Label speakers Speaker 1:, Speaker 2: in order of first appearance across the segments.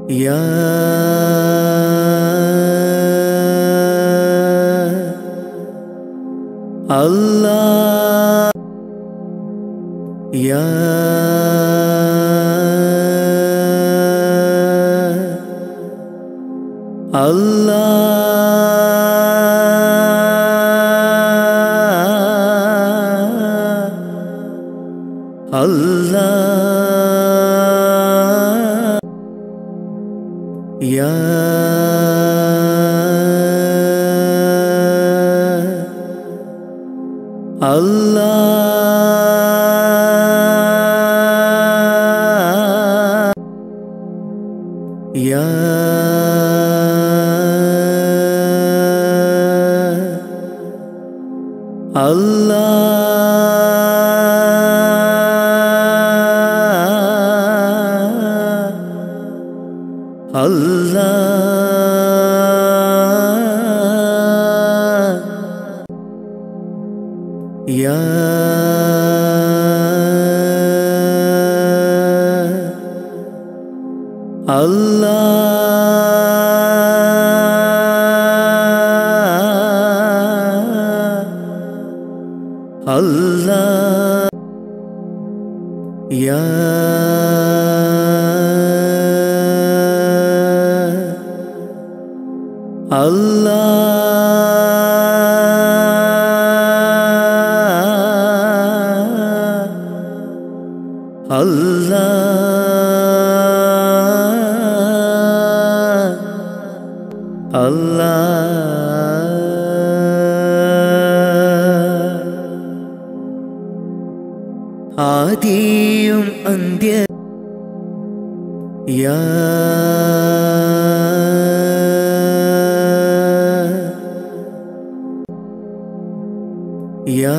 Speaker 1: يا الله يا الله الله يا الله يا الله الله يا الله الله يا الله الله الله ആദിയും അന്ത്യ യാ യാ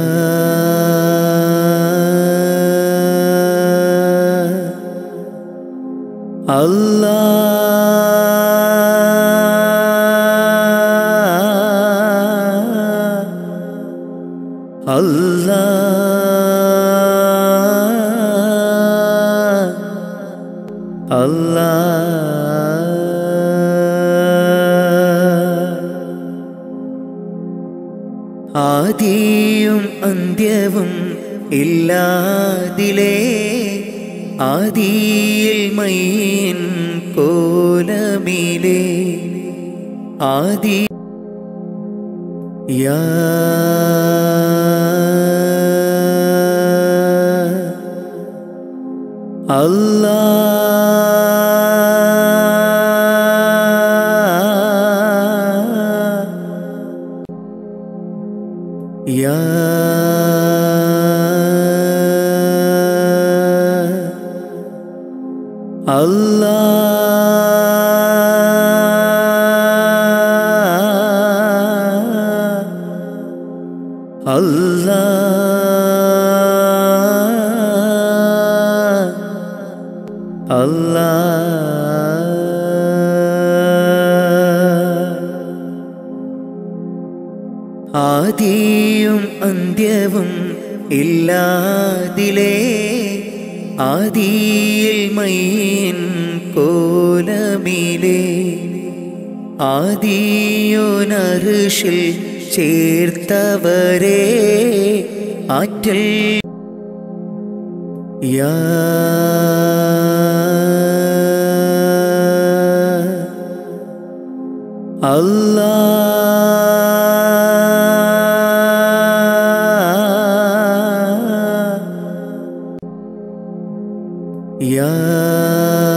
Speaker 1: അല്ലാ അല്ലാ അല്ലാ ആദിയും അന്ത്യവും ഇല്ലാതിലേ ആദിയിൽ മൈൻ കോലമിലേ ആദി യാ Allah Ya Allah Allah Allah ആദിയും അന്ത്യവും ഇല്ലാതിലേ ആദിയിൽ മൈൻ കോലമിലേ ആദിയോനറുഷിൽ ചേർത്തവരെ ആറ്റൽ യാ Allah Ya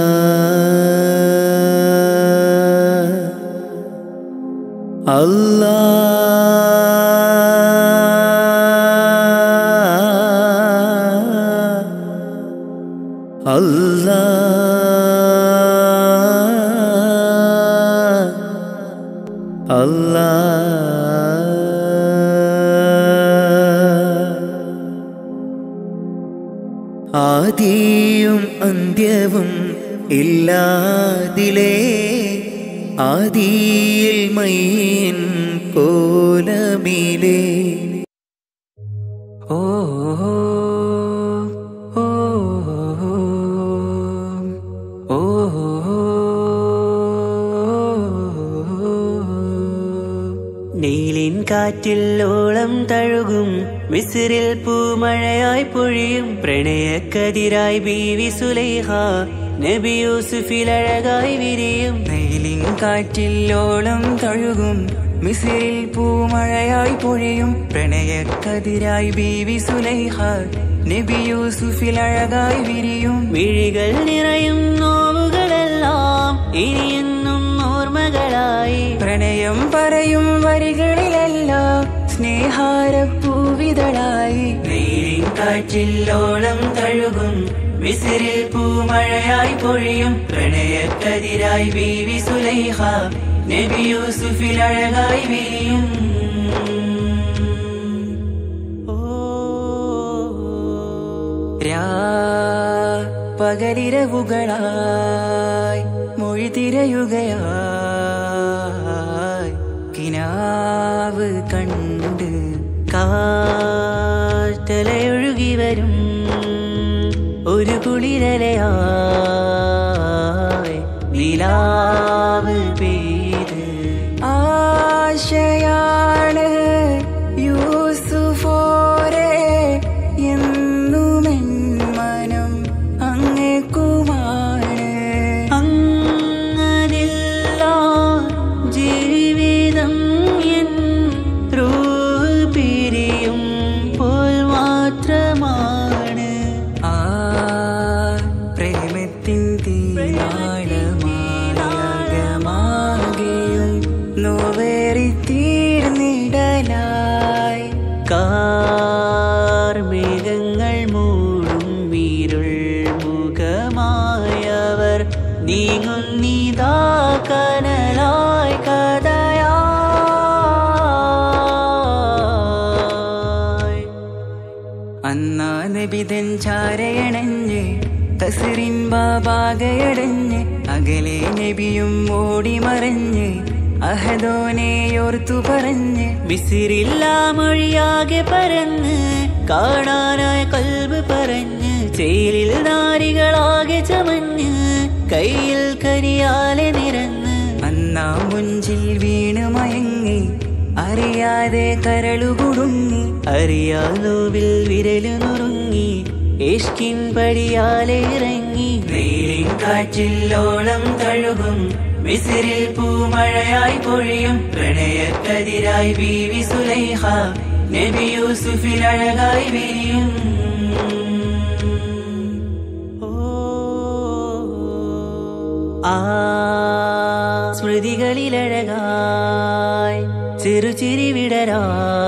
Speaker 1: Allah Allah Allah ആദിയും അന്ത്യവും ഇല്ലാതിലേ ആദിയിൽ മൈൻ കോലമിലേ
Speaker 2: ഓ ഓ ഓ ഓ കാറ്റിൽ ഓളം തഴുകും മിസിറിൽ പൂമഴയായി പൊഴിയും പ്രണയക്കതിരായി ബീവി സുലൈഹ നബി യൂസുഫിൽ അഴകായി വിരിയും
Speaker 3: വെയിലിൻ കാറ്റില്ലോളം തഴുകും മിസിറിൽ പൂമഴയായി പൊഴിയും പ്രണയക്കതിരായി ബീവി സുലൈഹ നബി യൂസുഫിൽ അഴകായി വിരിയും
Speaker 2: മിഴികൾ നിറയും നോവുകളെല്ലാം ഇനിയെന്നും ഓർമ്മകളായി
Speaker 3: പ്രണയം പറയും വരികളിലെല്ലാം സ്നേഹാരപ്പൂവിതളായി
Speaker 2: വെയിലിൻ കാറ്റില്ലോളം തഴുകും വിസിറിൽ പൂമഴയായി പൊഴിയും പ്രണയക്കതിരായി ബീവി സുലൈഹ നബി യൂസുഫിൽ അഴകായി വിരിയും
Speaker 3: രാ പകലിരവുകളായി മൊഴി തിരയുകയായി കിനാവ് കണ്ട്
Speaker 2: കാറ്റലയൊഴുകി വരും ഒരു കുളിരലയായി നിലാവ് പെയ്ത്
Speaker 3: ആശയാണ് യൂസുഫോരെ എന്നുമെൻ മനം അങ്ങേക്കുമാണ്
Speaker 2: അങ്ങനില്ല ജീവിതം എൻ റൂഹ് പിരിയും പോൽ മാത്രമാണ്
Speaker 3: ആ പ്രേമത്തിൻ തീനാളമാകമാകെയും നോവേറി തീർന്നിടലായി
Speaker 2: കാർമേഘങ്ങൾ മൂടും വീരുൾ മുഖമായവർ നീങ്ങുന്നിതാ കനലായി കഥയായി
Speaker 3: അന്നാ നബിതൻ ചാരയണഞ്ഞ് തസറിൻ ബാബാകയടഞ്ഞ് അകലെ നബിയും ഓടിമറഞ്ഞ് അഹദോനെയോർത്തു പറഞ്ഞ്
Speaker 2: മിസിറില്ല മൊഴിയാകെ പരന്ന് കാണാനായ കൽബ് പറഞ്ഞ് ചേലിൽ നാരികളാകെ ചമഞ്ഞ് കയ്യിൽ കരിയാലെ നിരന്ന്
Speaker 3: അന്നാ മുഞ്ചിൽ വീണ് മയങ്ങി അറിയാതെ കരളുകുടുങ്ങി
Speaker 2: അറിയാലോവിൽ വിരലു നുറുങ്ങി ഇഷ്കിൻ പടിയാലെ ഇറങ്ങി വെയിലിൻ കാറ്റില്ലോളം തഴുകും വിസിറിൽ പൂമഴയായി പൊഴിയും പ്രണയക്കതിരായി ബീവി സുലൈഹ നബി യൂസുഫിൽ അഴകായി വിരിയും ആ സ്മൃതികളിലഴകായി ചെറുചിരി വിടരാ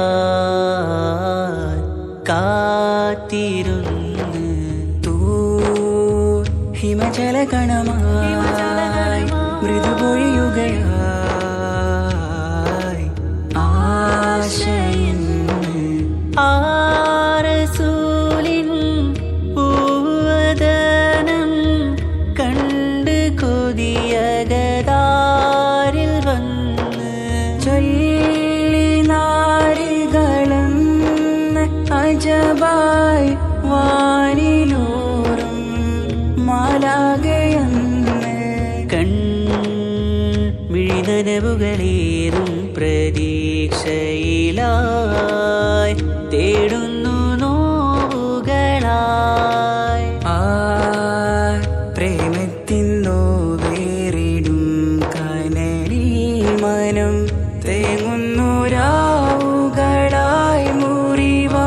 Speaker 2: കാത്തിരുന്ന്
Speaker 3: തൂ ഹിമജല കണമായി മൃദുപൊഴിയുകയായി ആശയെന്ന്
Speaker 2: ആരസൂലിൻ പൂവദനം കണ്ട് കൊതിയകതാരിൽ വന്ന്
Speaker 3: ചൊല്ലി നാരികളെന്ന് അജബായി വാനിലൂറും മാലാകയെന്ന്
Speaker 2: കൺ മിഴിനനവുകളേറും പ്രതീക്ഷയിലായി തേടുന്നു നോവുകളായി
Speaker 3: ആ പ്രേമത്തിന്നോ വേറിടും കനലിൽ മനം തേങ്ങുന്നു രാവുകളായി മുറിവാ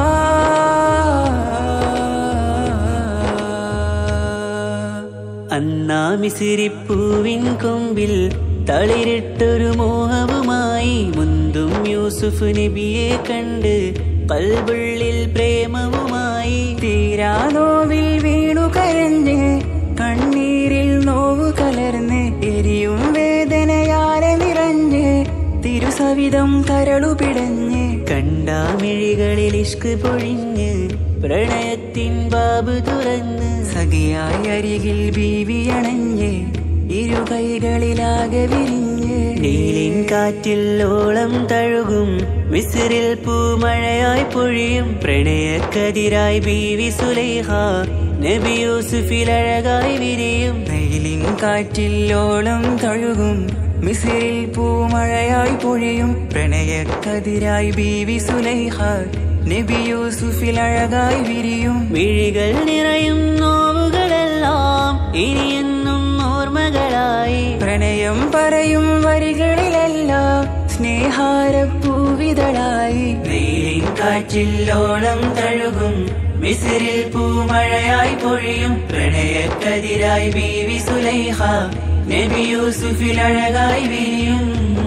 Speaker 2: അന്നാ മിസിരിപ്പൂവിൻ കൊമ്പിൽ തളിരിട്ടൊരു മോഹവുമായി മുന്തും യൂസുഫ് നബിയെ കണ്ട് കൽബുള്ളിൽ പ്രേമവുമായി
Speaker 3: തീരാ നോവിൽ വീണു കരഞ്ഞ് കണ്ണീരിൽ നോവ് കലർന്ന് എരിയും വേദനയാലെ നിറഞ്ഞ് തിരുസവിധം കരളു പിടഞ്ഞ്
Speaker 2: കണ്ടാമിഴികളിൽ ഇഷ്ക് പൊഴിഞ്ഞ് പ്രണയത്തിൻ ബാബ് തുറന്ന്
Speaker 3: സഖിയായി അരികിൽ ബീവിയണഞ്ഞ് ഇരു കൈകളിലാകെ വിരിഞ്ഞ്
Speaker 2: നീലിൻ കാറ്റിൽ ഓളം തഴുകും മിസിറിൽ പൂമഴയായി പൊഴിയും പ്രണയക്കതിരായി ബീവി സുലൈഹ നബി യൂസുഫിൽ അഴകായി വിരിയും
Speaker 3: വെയിലിൻ കാറ്റില്ലോളം തഴുകും മിസിറിൽ പൂമഴയായി പൊഴിയും പ്രണയക്കതിരായി ബീവി സുലൈഹ നബി യൂസുഫിൽ അഴകായി വിരിയും
Speaker 2: മിഴികൾ നിറയും നോവുകളെല്ലാം ഇനിയെന്നും ഓർമ്മകളായി
Speaker 3: പ്രണയം പറയും വരികളിലെല്ലാം സ്നേഹാരപ്പൂവിതളായി
Speaker 2: വെയിലിൻ കാറ്റില്ലോളം തഴുകും മിസിറിൽ പൂമഴയായി പൊഴിയും പ്രണയക്കതിരായി ബീവി സുലൈഹ നബി യൂസുഫിൽ അഴകായി വിരിയും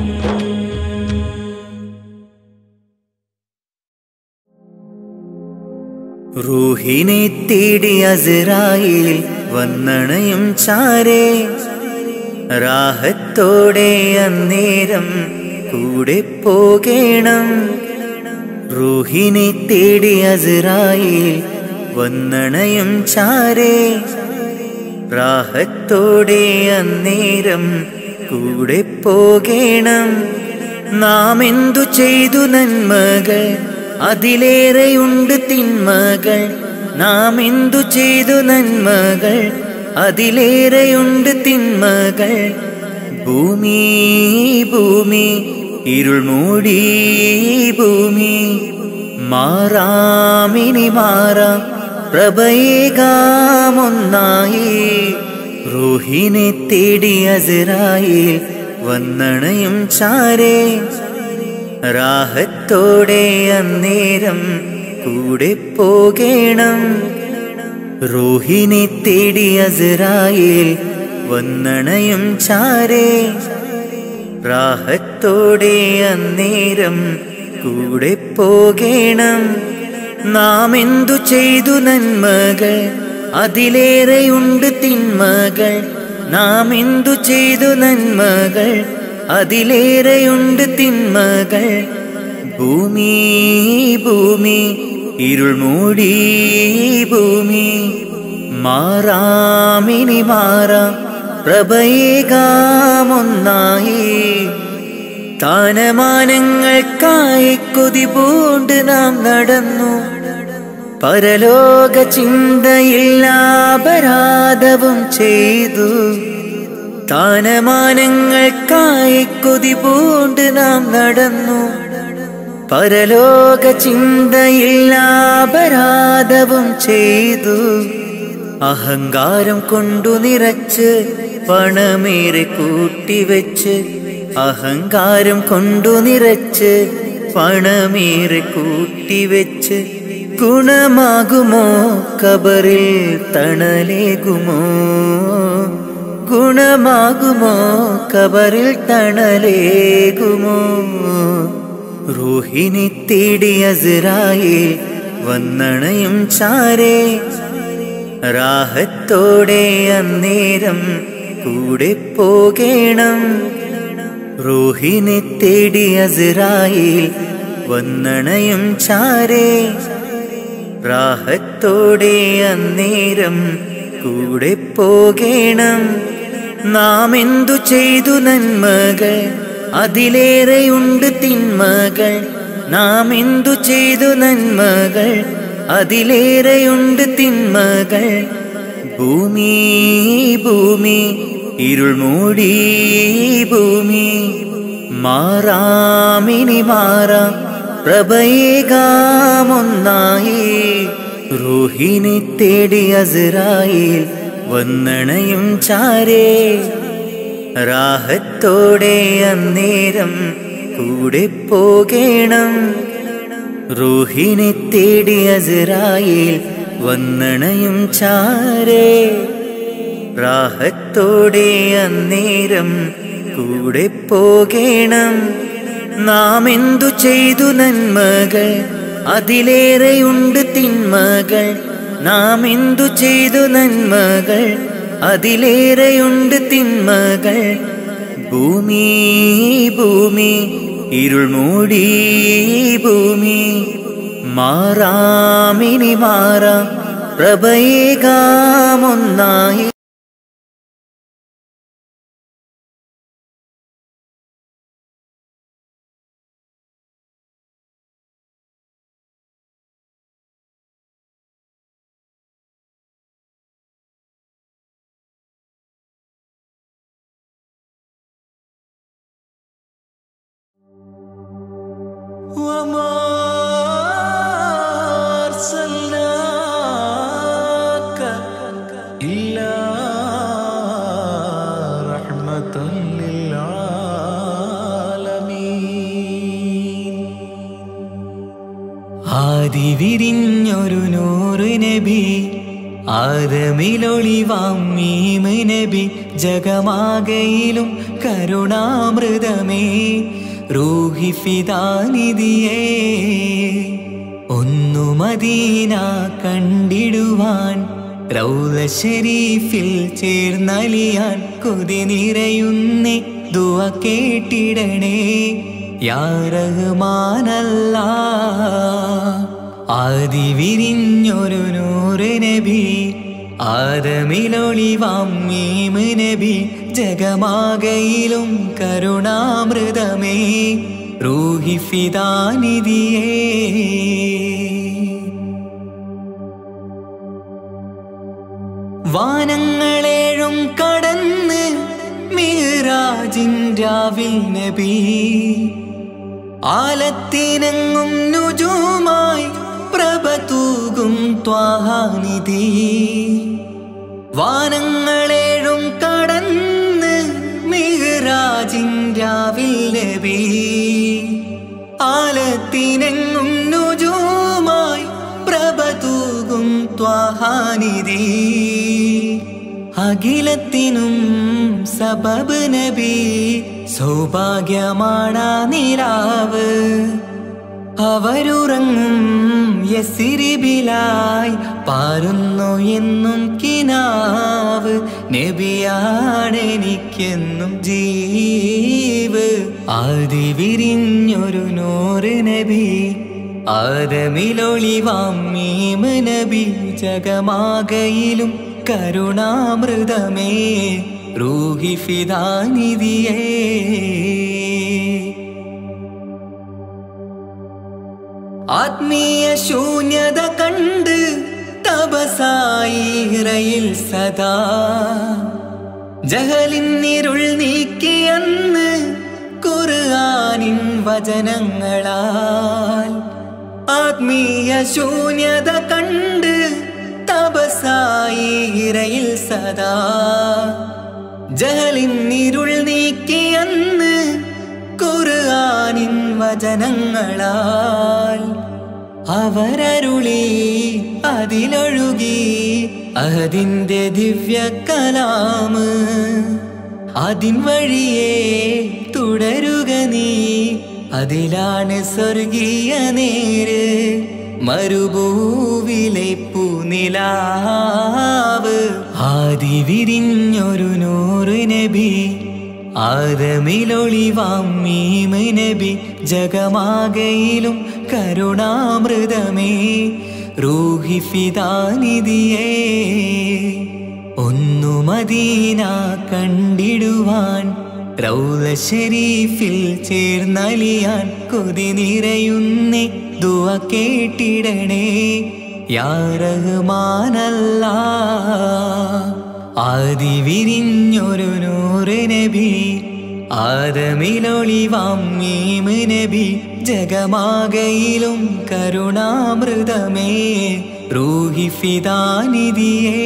Speaker 1: റൂഹിനെ തേടി അസ്രായിൽ വന്നണയും ചാരേ രാഹത്തോടെ അന്നേരം കൂടെ പോകേണം റൂഹിനെ തേടി അസ്രായിൽ വന്നണയും ചാരേ രാഹത്തോടെ അന്നേരം കൂടെ പോകേണം നാം എന്തു ചെയ്തു നന്മകൾ അതിലേറെയുണ്ട് തിന്മകൾ നാം എന്തു ചെയ്തു നന്മകൾ അതിലേറെയുണ്ട് തിന്മകൾ ഭൂമി ഭൂമി ഇരുൾ മൂടി ഭൂമി മാറാമിനി മാറാം പ്രഭയേകാമൊന്നായി റൂഹിനെ തേടി അസറായിൽ വന്നണയും ചാരേ രാഹത്തോടെ അന്നേരം കൂടെ പോകേണം റൂഹിനെ തേടി അസറായിൽ വന്നണയും ചാരേ രാഹത്തോടെ അന്നേരം കൂടെ പോകേണം നാം എന്തു ചെയ്തു നന്മകൾ അതിലേറെയുണ്ട് തിന്മകൾ നാം എന്തു ചെയ്തു നന്മകൾ അതിലേറെയുണ്ട് തിന്മകൾ ഭൂമി ഭൂമി ഇരുൾ മൂടി ഭൂമി മാറാമിനി മാറാം പ്രഭയേകാമൊന്നായി താനമാനങ്ങൾക്കായി കൊതി പൂണ്ട് നാം നടന്നു പരലോക ചിന്തയില്ലാപരാധവും ചെയ്തു താനമാനങ്ങൾക്കായി കൊതി പൂണ്ട് നാം നടന്നു പരലോക ചിന്തയില്ലാപരാധവും ചെയ്തു അഹങ്കാരം കൊണ്ടു നിറച്ച് പണമേറെ കൂട്ടിവെച്ച് അഹങ്കാരം കൊണ്ടു നിറച്ച് പണമേറെ കൂട്ടിവെച്ച് ഗുണമാകുമോ കബറിൽ തണലേകുമോ ഗുണമാകുമോ കബറിൽ തണലേകുമോ റൂഹിനെ തേടി അസ്രായിൽ വന്നണയും ചാരേ രാഹത്തോടെ അന്നേരം കൂടെ പോകേണം റൂഹിനെ തേടി അസ്രായിൽ വന്നണയും ചാരേ രാഹത്തോടെ അന്നേരം കൂടെ പോകേണം നാം എന്തു ചെയ്തു നന്മകൾ അതിലേറെയുണ്ട് തിന്മകൾ നാം എന്തു ചെയ്തു നന്മകൾ അതിലേറെയുണ്ട് തിന്മകൾ ഭൂമി ഭൂമി ഇരുൾ മൂടി ഭൂമി മാറാമിനി മാറാം പ്രഭയേകാമൊന്നായി റൂഹിനെ തേടി അസ്രായിൽ വന്നണയും ചാരേ രാഹത്തോടെ അന്നേരം കൂടെ പോകേണം റൂഹിനെ തേടി അസ്രായിൽ വന്നണയും ചാരേ രാഹത്തോടെ അന്നേരം കൂടെ പോകേണം നാം എന്തു ചെയ്തു നന്മകൾ അതിലേറെയുണ്ട് തിന്മകൾ നാം എന്തു ചെയ്തു നന്മകൾ അതിലേറെയുണ്ട് തിന്മകൾ ഭൂമി ഭൂമി ഇരുൾ മൂടി ഭൂമി മാറാമിനി മാറാം പ്രഭയേകാമൊന്നായി ആദമിലൊളിവാം മീമ് നബി ജഗമാകയിലും കരുണാമൃതമേ റൂഹി ഫിദാനിധിയേ ഒന്നു മദീന കണ്ടിടുവാൻ റൗല ഷരീഫിൽ ചേർന്നലിയാൻ കൊതി നിറയുന്നേ ദുവ കേട്ടിടണേ യാ റഹ്മാനല്ല ആദി വിരിഞ്ഞൊരു നൂറ് നബി ആദമിലൊളിവാം മീമ് നബി ജഗമാകയിലും കരുണാമൃതമേ റൂഹി ഫിദാനിധിയേ വാനങ്ങളേഴും കടന്ന് മിറാജിൻരാവിൽ നബി ആലത്തിനങ്ങും നുജുമായി പ്രഭ തൂകും ത്വാഹാനിധി വാനങ്ങളേഴും കടന്ന് മിഹ്റാജിൻരാവിൽ നബി ആലത്തിനെങ്ങും നുജുമായി പ്രഭ തൂകും ത്വാഹാനിധി അഖിലത്തിനും സബബ് നബി സൗഭാഗ്യമാണാ നിലാവ് അവരുറങ്ങും യസിരിബിലായി പാരുന്നു എന്നും കിനാവ് നബിയാണെനിക്കെന്നും ജീവ് ആദി വിരിഞ്ഞൊരു നൂറ് നബി ആദമിലൊളിവാം മീമ് നബി ജഗമാകയിലും കരുണാമൃതമേ റൂഹി ഫിദാനിധിയേ ആത്മീയ ശൂന്യത കണ്ട് തപസായിറയിൽ സദാ ജഹലിന്നിരുൾ നീക്കിയെന്ന് ഖുർആനിൻ വചനങ്ങളാൽ ആത്മീയ ശൂന്യത കണ്ട് തപസായിറയിൽ സദാ ജഹലിന്നിരുൾ നീക്കിയെന്ന് ഖുർആനിൻ വചനങ്ങളാൽ അവരരുളി അതിലൊഴുകി അതിൻ്റെ ദിവ്യ കലാമ് അതിൻ വഴിയേ തുടരുക നീ അതിലാണ് സ്വർഗീയ നേര് മരുഭൂവിലെ പൂനിലാവ് ആദി വിരിഞ്ഞൊരു നൂറ് നബി ആദമിലൊളിവാം മീമ് നബി ജഗമാകയിലും കരുണാമൃതമേ റൂഹി ഫിദാനിധിയേ ഒന്നു മദീന കണ്ടിടുവാൻ റൗല ഷരീഫിൽ ചേർന്നലിയാൻ കൊതി നിറയുന്നേ ദുവ കേട്ടിടണേ യാ റഹ്മാനല്ല ആദി വിരിഞ്ഞൊരു നൂറ് നബി ആദമിലൊളിവാം മീമ് നബി ജഗമാകയിലും കരുണാമൃതമേ റൂഹി ഫിദാനിധിയേ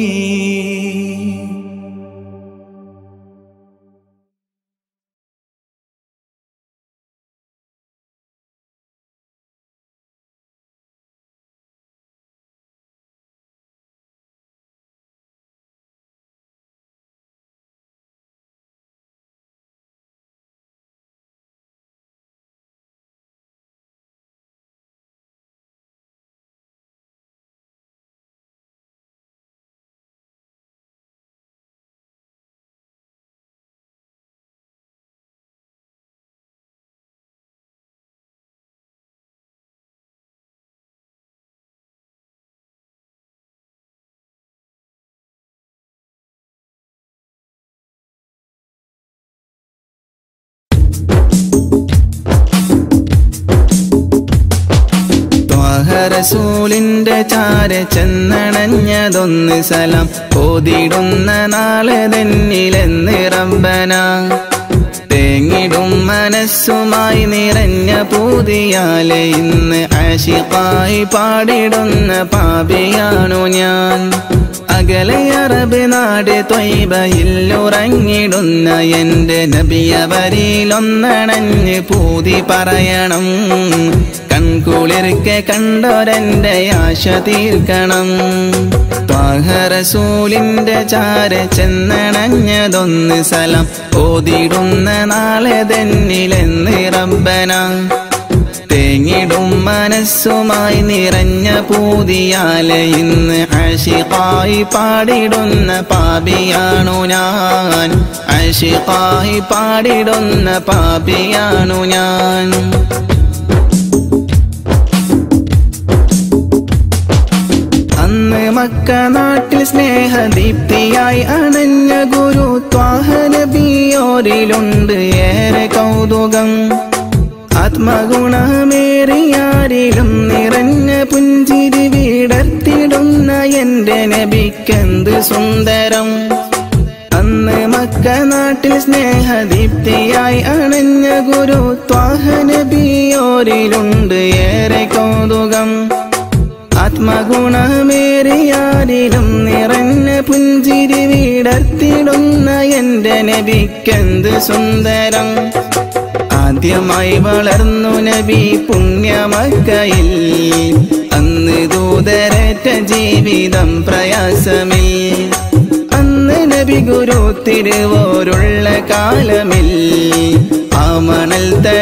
Speaker 4: റസൂലിന്റെ ചാര ചെന്നണഞ്ഞതൊന്ന് സലം ഓതിടുന്ന നാളെ തന്നിലെന്ന് റബ്ബന തേങ്ങിടും മനസ്സുമായി നിറഞ്ഞ പൂതിയാലെ ഇന്ന് ആഷിഖായി പാടിടുന്ന പാപിയാണു ഞാൻ അകലെ അറബ് നാട് തൊയ്ബയില്ലുറങ്ങിടുന്ന എന്റെ നബിയവരിലൊന്നണഞ്ഞ് പൂതി പറയണം കൺ കൺകുളിർക്കെ കണ്ടോരെന്റെ ആശ തീർക്കണം ത്വാഹറസൂലിന്റെ ചാര ചെന്നണഞ്ഞതൊന്ന് സലം ഓതിടുന്ന നാളെ തന്നിലെന്ന് റബ്ബന തേങ്ങിടും മനസ്സുമായി നിറഞ്ഞ പൂതിയാലെ ഇന്ന് അഷിഖായി പാടിടുന്ന പാപിയാണു ഞാൻ അഷിഖായി പാടിടുന്ന പാപിയാണു ഞാൻ അന്ന് മക്ക നാട്ടിൽ സ്നേഹദീപ്തിയായി അണഞ്ഞ ഗുരു ത്വാഹനബിയോരിലുണ്ട് ഏറെ കൗതുകം ആത്മഗുണമേറിയാരിലും നിറഞ്ഞ പുഞ്ചിരി വീടർത്തിടുന്ന എന്റെ നബിക്കെന്ത് സുന്ദരം അന്ന് മക്ക നാട്ടിൽ സ്നേഹദീപ്തിയായി അണഞ്ഞ ഗുരു ത്വാഹനബിയോരിലുണ്ട് ഏറെ കൗതുകം ആത്മഗുണമേറിയാരിലും നിറഞ്ഞ പുഞ്ചിരി വീടർത്തിടുന്ന എന്റെ നബിക്കെന്ത് സുന്ദരം ആദ്യമായി വളർന്നു നബി പുണ്യമക്കയിൽ അന്ന് ദൂതരറ്റ ജീവിതം പ്രയാസമിൽ അന്ന് നബി ഗുരു തിരുവോരുള്ള കാലമിൽ ആ മണൽ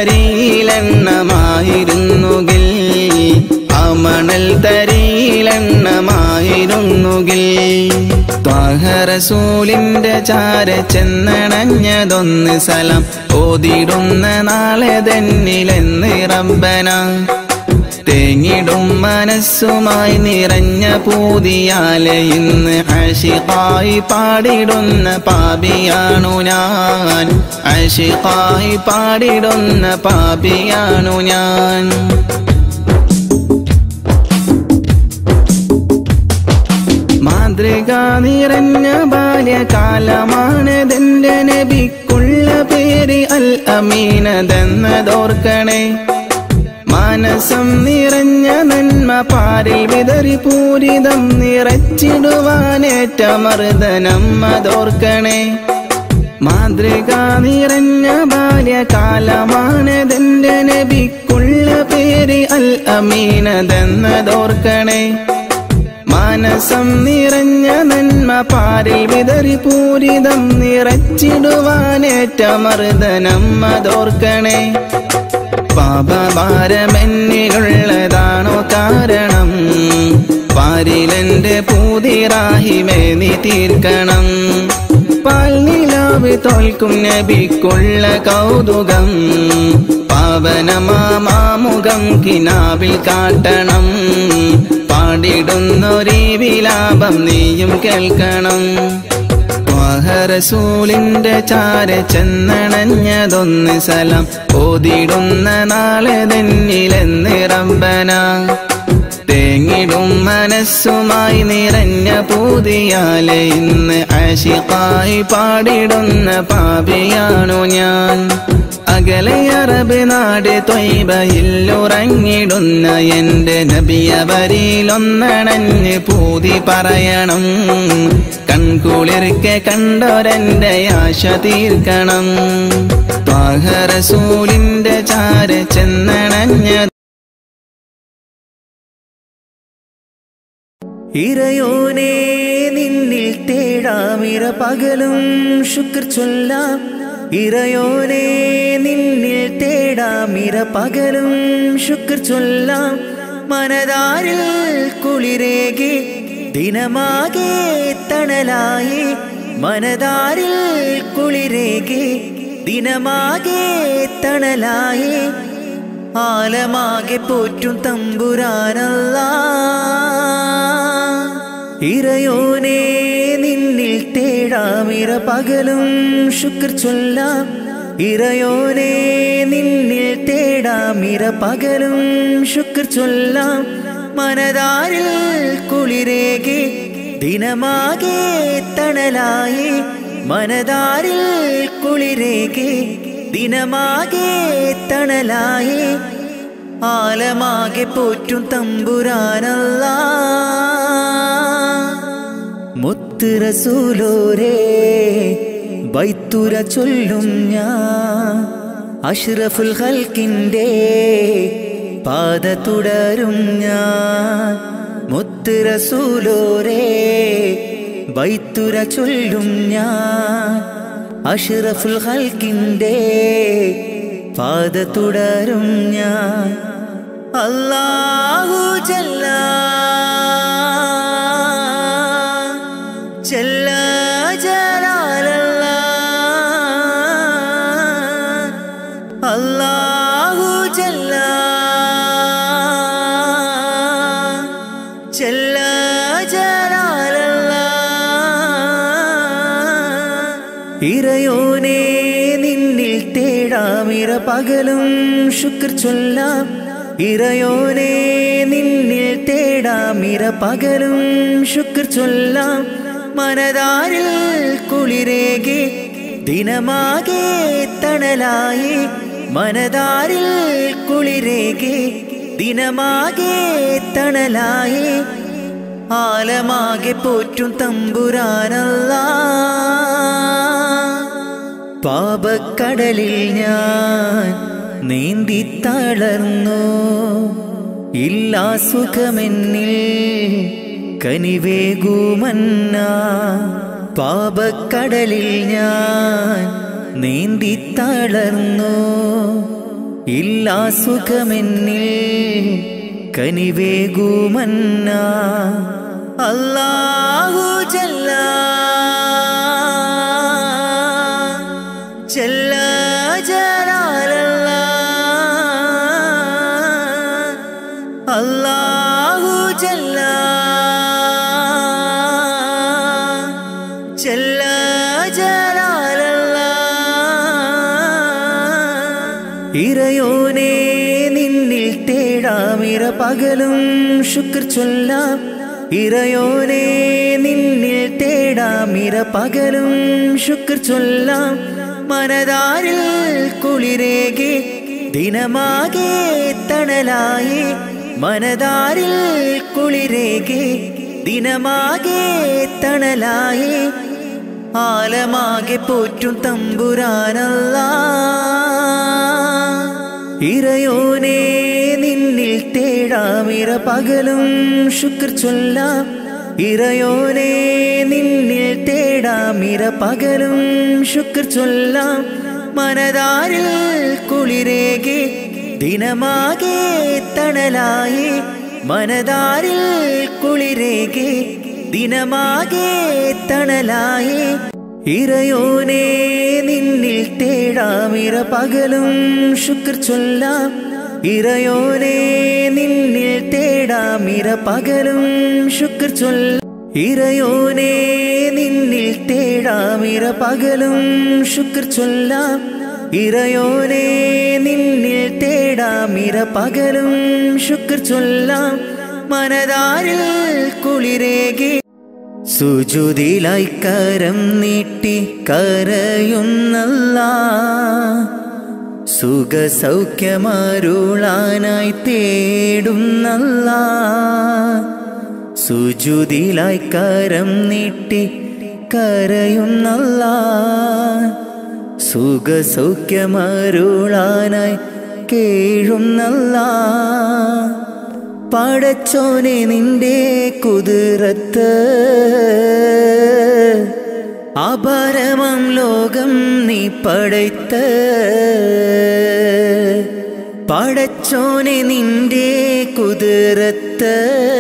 Speaker 4: തരിയിലെണ്ണമായിരുന്നുകിൽ ആ മണൽ തരിയിലെണ്ണമായിരുന്നുകിൽ ത്വാഹറസൂലിന്റെ ചാര ചെന്നണഞ്ഞതൊന്ന് സലം ഓതിടുന്ന നാളെ തന്നിലെന്ന് റബ്ബന തേങ്ങിടും മനസ്സുമായി നിറഞ്ഞ പൂതിയാലെ ഇന്ന് അഷിഖായി പാടിടുന്ന പാപിയാണു ഞാൻ അഷിഖായി പാടിടുന്ന പാപിയാണു ഞാൻ മാതൃക നിറഞ്ഞ ബാല്യകാലമാണതെന്റെ നബിക്കുള്ള പേര് അൽ അമീനതെന്നതോർക്കണേ മാനസം നിറഞ്ഞ നന്മ പാരിൽ വിതറി പൂരിതം നിറച്ചിടുവാനേറ്റ മർദ്ദനം അതോർക്കണേ മാതൃക നിറഞ്ഞ ബാല്യകാലമാണതെന്റെ നബിക്കുള്ള പേര് അൽ അമീനതെന്നതോർക്കണേ മാനസം നിറഞ്ഞ നന്മ പാരിൽ വിതറി പൂരിതം നിറച്ചിടുവാനേറ്റ മർദ്ദനം അതോർക്കണേ പാപഭാരമെന്നിലുള്ളതാണോ കാരണം പാരിലെന്റെ പൂതിറാഹിമേ നീ തീർക്കണം പാൽനിലാവ് തോൽക്കും നബിക്കുള്ള കൗതുകം പാവനമാമുഖം കിനാവിൽ കാട്ടണം പാടിടുന്നൊരീ വിലാപം നീയും കേൾക്കണം റസൂലിന്റെ ചാര ചെന്നണഞ്ഞതൊന്ന് സലം ഓതിടുന്ന നാളെ തന്നിലെന്ന് റബ്ബന തേങ്ങിടും മനസ്സുമായി നിറഞ്ഞ പൂതിയാലെ ഇന്ന് അഷിഖായി പാടിടുന്ന പാപിയാണു ഞാൻ അകലെ അറബ് നാട് തൊയ്ബയില്ലുറങ്ങിടുന്ന എന്റെ നബിയവരിലൊന്നണഞ്ഞ് പൂതി പറയണം കൺകുളിർക്കെ കണ്ടോരെന്റെ ആശ തീർക്കണം ത്വാഹറസൂലിന്റെ ചാര ചെന്നണഞ്ഞ
Speaker 1: ഇറയോനെ നിന്നിൽ തേടാമിര പകലും ശുക്ർ ചൊല്ലാം ഇറയോനെ നിന്നിൽ തേടാമിര പകലും ശുക്ർ ചൊല്ലാം മനതാരിൽ കുളിരേകി ദിനമാകെ തണലായി മനതാരിൽ കുളിരേകി ദിനമാകെ തണലായി ആലമാകെ പോറ്റും തമ്പുരാനല്ല ഇറയോനെ നിന്നിൽ തേടാമിര പകലും ശുക്ർ ചൊല്ലാം ഇറയോനെ നിന്നിൽ തേടാമിര പകലും ശുക്ർ ചൊല്ലാം മനതാരിൽ കുളിരേകി ദിനമാകെ തണലായി മനതാരിൽ കുളിരേകി ദിനമാകെ തണലായി ആലമാകെ പോറ്റും തമ്പുരാനല്ല മുത്ത് റസൂലോരേ ബൈത്തുര ചൊല്ലും ഞാൻ അഷ്റഫുൽ ഹൽക്കിൻ്റെ പാത തുടരും ഞാൻ മുത്ത് റസൂലോരേ ബൈത്തുര ചൊല്ലും ഞാൻ അഷ്റഫുൽ ഹൽക്കിൻ്റെ പാത തുടരും ഞാൻ അല്ലാഹു ജല്ല ജല്ല ജലാലല്ലാ അല്ലാഹു ജല്ല ജല്ല ജലാലല്ലാ ഇറയോനെ നിന്നിൽ തേടാമിറ പകലും ശുക്ർ ചൊല്ലാം ഇറയോനെ നിന്നിൽ തേടാമിറ പകലും ശുക്ർ ചൊല്ലാം മനതാരിൽ കുളിരേകെ ദിനമാകെ തണലായി മനതാരിൽ കുളിരേകെ ദിനമാകെ തണലായി ആലമാകെ പോറ്റും തമ്പുരാനല്ല പാപക്കടലിൽ ഞാൻ നീന്തി തളർന്നു ഇല്ലാ സുഖമെന്നിൽ കനിവേകുമന്ന പാപക്കടലിൽ ഞാൻ നീന്തി തളർന്നു ഇല്ലാ സുഖമെന്നിൽ കനിവേകുമന്ന അല്ലാഹു ജല്ല ജല്ല ജലാലല്ല അല്ലാഹു ജല്ല ജല്ല ജലാലല്ല ഇറയോനെ നിന്നിൽ തേടാമിറ പകലും ശുക്ർ ചൊല്ലാം ഇറയോനെ നിന്നിൽ തേടാമിറ പകലും ശുക്ർ ചൊല്ലാം മനതാരിൽ കുളിരേകെ ദിനമാകെ തണലായി മനതാരിൽ കുളിരേകെ ദിനമാകെ തണലായി ആലമാകെ പോറ്റും തമ്പുരാനല്ല ഇറയോനെ നിന്നിൽ തേടാമിറ പകലും ശുക്ർ ചൊല്ലാം ഇറയോനെ നിന്നിൽ തേടാമിറ പകലും ശുക്ർ ചൊല്ലാം മനതാരിൽ കുളിരേകെ ദിനമാകെ തണലായി മനതാരിൽ കുളിരേകെ ദിനമാകെ തണലായി ഇറയോനെ നിന്നിൽ തേടാമിറ പകലും ശുക്ർ ചൊല്ലാം ഇറയോനെ നിന്നിൽ തേടാമിറ പകലും ശുക്ർ ചൊല്ലാം ഇറയോനെ നിന്നിൽ തേടാമിറ പകലും ശുക്ർ ചൊല്ലാം ഇറയോനെ നിന്നിൽ തേടാമിറ പകലും ശുക്ർ ചൊല്ലാം മനതാരിൽ കുളിരേകെ സുജുതിലായി കരം നീട്ടി കരയുന്നല്ല സുഖസൗഖ്യമരുളാനായി തേടുന്നല്ല സുജുതിലായി കരം നീട്ടി കരയുന്നല്ല സുഖസൗഖ്യമരുളാനായി കേഴുന്നല്ല പടച്ചോനെ നിന്റെ കുതിരത്ത് അപരമം ലോകം നീ പടയ്ത്ത് പടച്ചോനെ നിന്റെ കുതിരത്ത്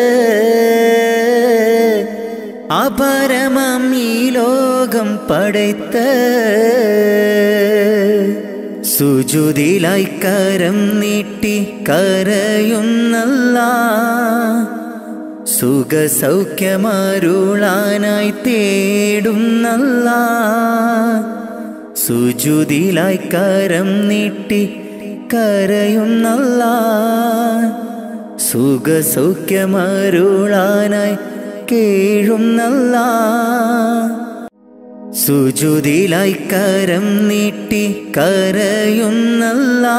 Speaker 1: അപരമം ഈ ലോകം പടയ്ത്ത് സുജുതിലായി കരം നീട്ടി കരയുന്നല്ല സുഖസൗഖ്യമരുളാനായി തേടുന്നല്ല സുജുതിലായി കരം നീട്ടി കരയുന്നല്ല സുഖസൗഖ്യമരുളാനായി കേഴുന്നല്ല സുജുതിലായി കരം നീട്ടി കരയുന്നല്ല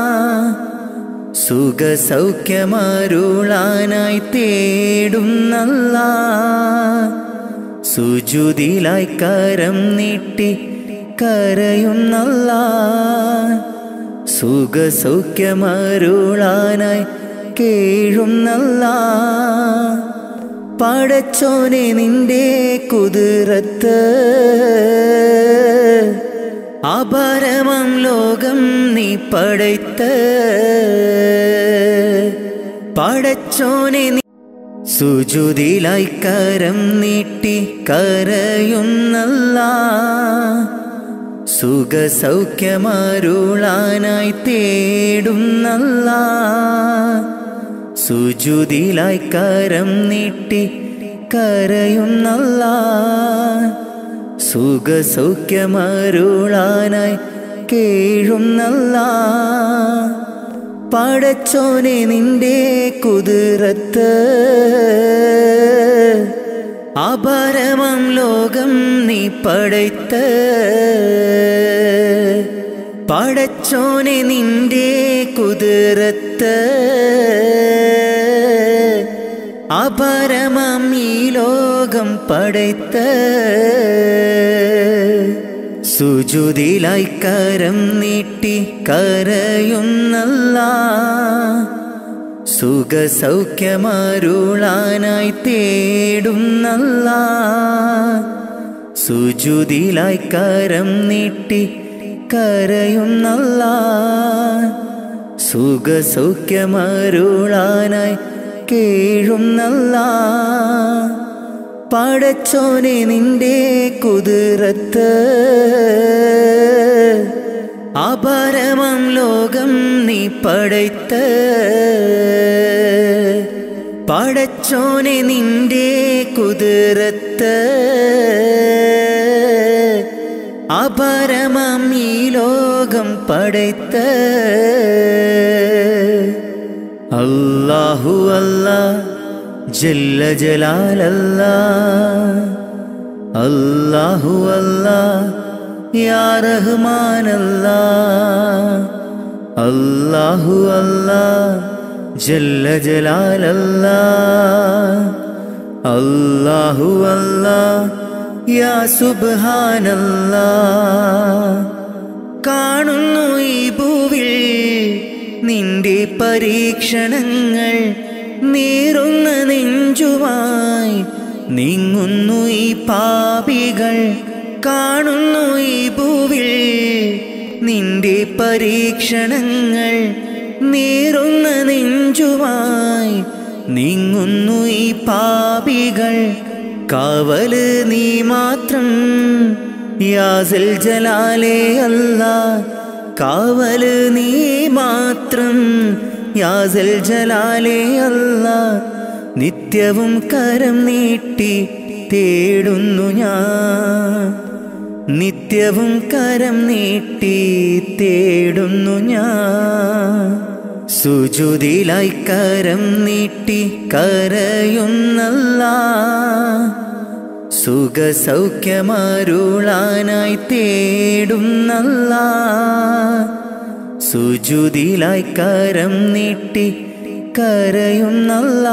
Speaker 1: സുഖസൗഖ്യമരുളാനായി തേടുന്നല്ല സുജുതിലായി കരം നീട്ടി കരയുന്നല്ല സുഖസൗഖ്യമരുളാനായി കേഴുന്നല്ല പടച്ചോനെ നിന്റെ കുതിരത്ത് അപരമം ലോകം നീ പടയ്ത്ത് പടച്ചോനെ നീ സുജുതിലായി കരം നീട്ടി കരയുന്നല്ല സുഖസൗഖ്യമരുളാനായി തേടുന്നല്ല സുജുതിലായി കരം നീട്ടി കരയുന്നല്ല സുഖസൗഖ്യമരുളാനായി കേഴുന്നല്ല പടച്ചോനെ നിന്റെ കുതിരത്ത് അപരമം ലോകം നീ പടയ്ത്ത് പടച്ചോനെ നിന്റെ കുതിരത്ത് അപരമം ഈ ലോകം പടയ്ത്ത് സുജുതിലായി കരം നീട്ടി കരയുന്നല്ല സുഖസൗഖ്യമരുളാനായി തേടുന്നല്ല സുജുതിലായി കരം നീട്ടി കരയുന്നല്ല സുഖസൗഖ്യമരുളാനായി കേഴുന്നല്ല പടച്ചോനെ നിന്റെ കുതിരത്ത് അപരമം ലോകം നീ പടയ്ത്ത് പടച്ചോനെ നിന്റെ കുതിരത്ത് അപരമം ഈ ലോകം പടയ്ത്ത് അല്ലാഹു അല്ലാ ജല്ല ജലാലല്ല അല്ലാഹു അല്ലാ യാ റഹ്മാനല്ല അല്ലാഹു അല്ലാ ജല്ല ജലാലല്ല അല്ലാഹു അല്ലാ യാ സുബ്ഹാനല്ലാ കാണുന്നു ഈ ഭൂവിൽ നിന്റെ പരീക്ഷണങ്ങൾ നീറുന്ന നെഞ്ചുമായി നീങ്ങുന്നു ഈ പാപികൾ കാണുന്നു ഈ ഭൂവിൽ നിന്റെ പരീക്ഷണങ്ങൾ നീറുന്ന നെഞ്ചുമായി നീങ്ങുന്നു ഈ പാപികൾ കാവല് നീ മാത്രം യാസൽ ജലാലേ അല്ല കാവല് നീ മാത്രം യാസൽ ജലാലേ അല്ല നിത്യവും കരം നീട്ടി തേടുന്നു ഞാൻ നിത്യവും കരം നീട്ടി തേടുന്നു ഞാൻ സുജുതിലായി കരം നീട്ടി കരയുന്നല്ല സുഖസൗഖ്യമരുളാനായി തേടുന്നല്ല സുജുതിലായി കരം നീട്ടി കരയുന്നല്ല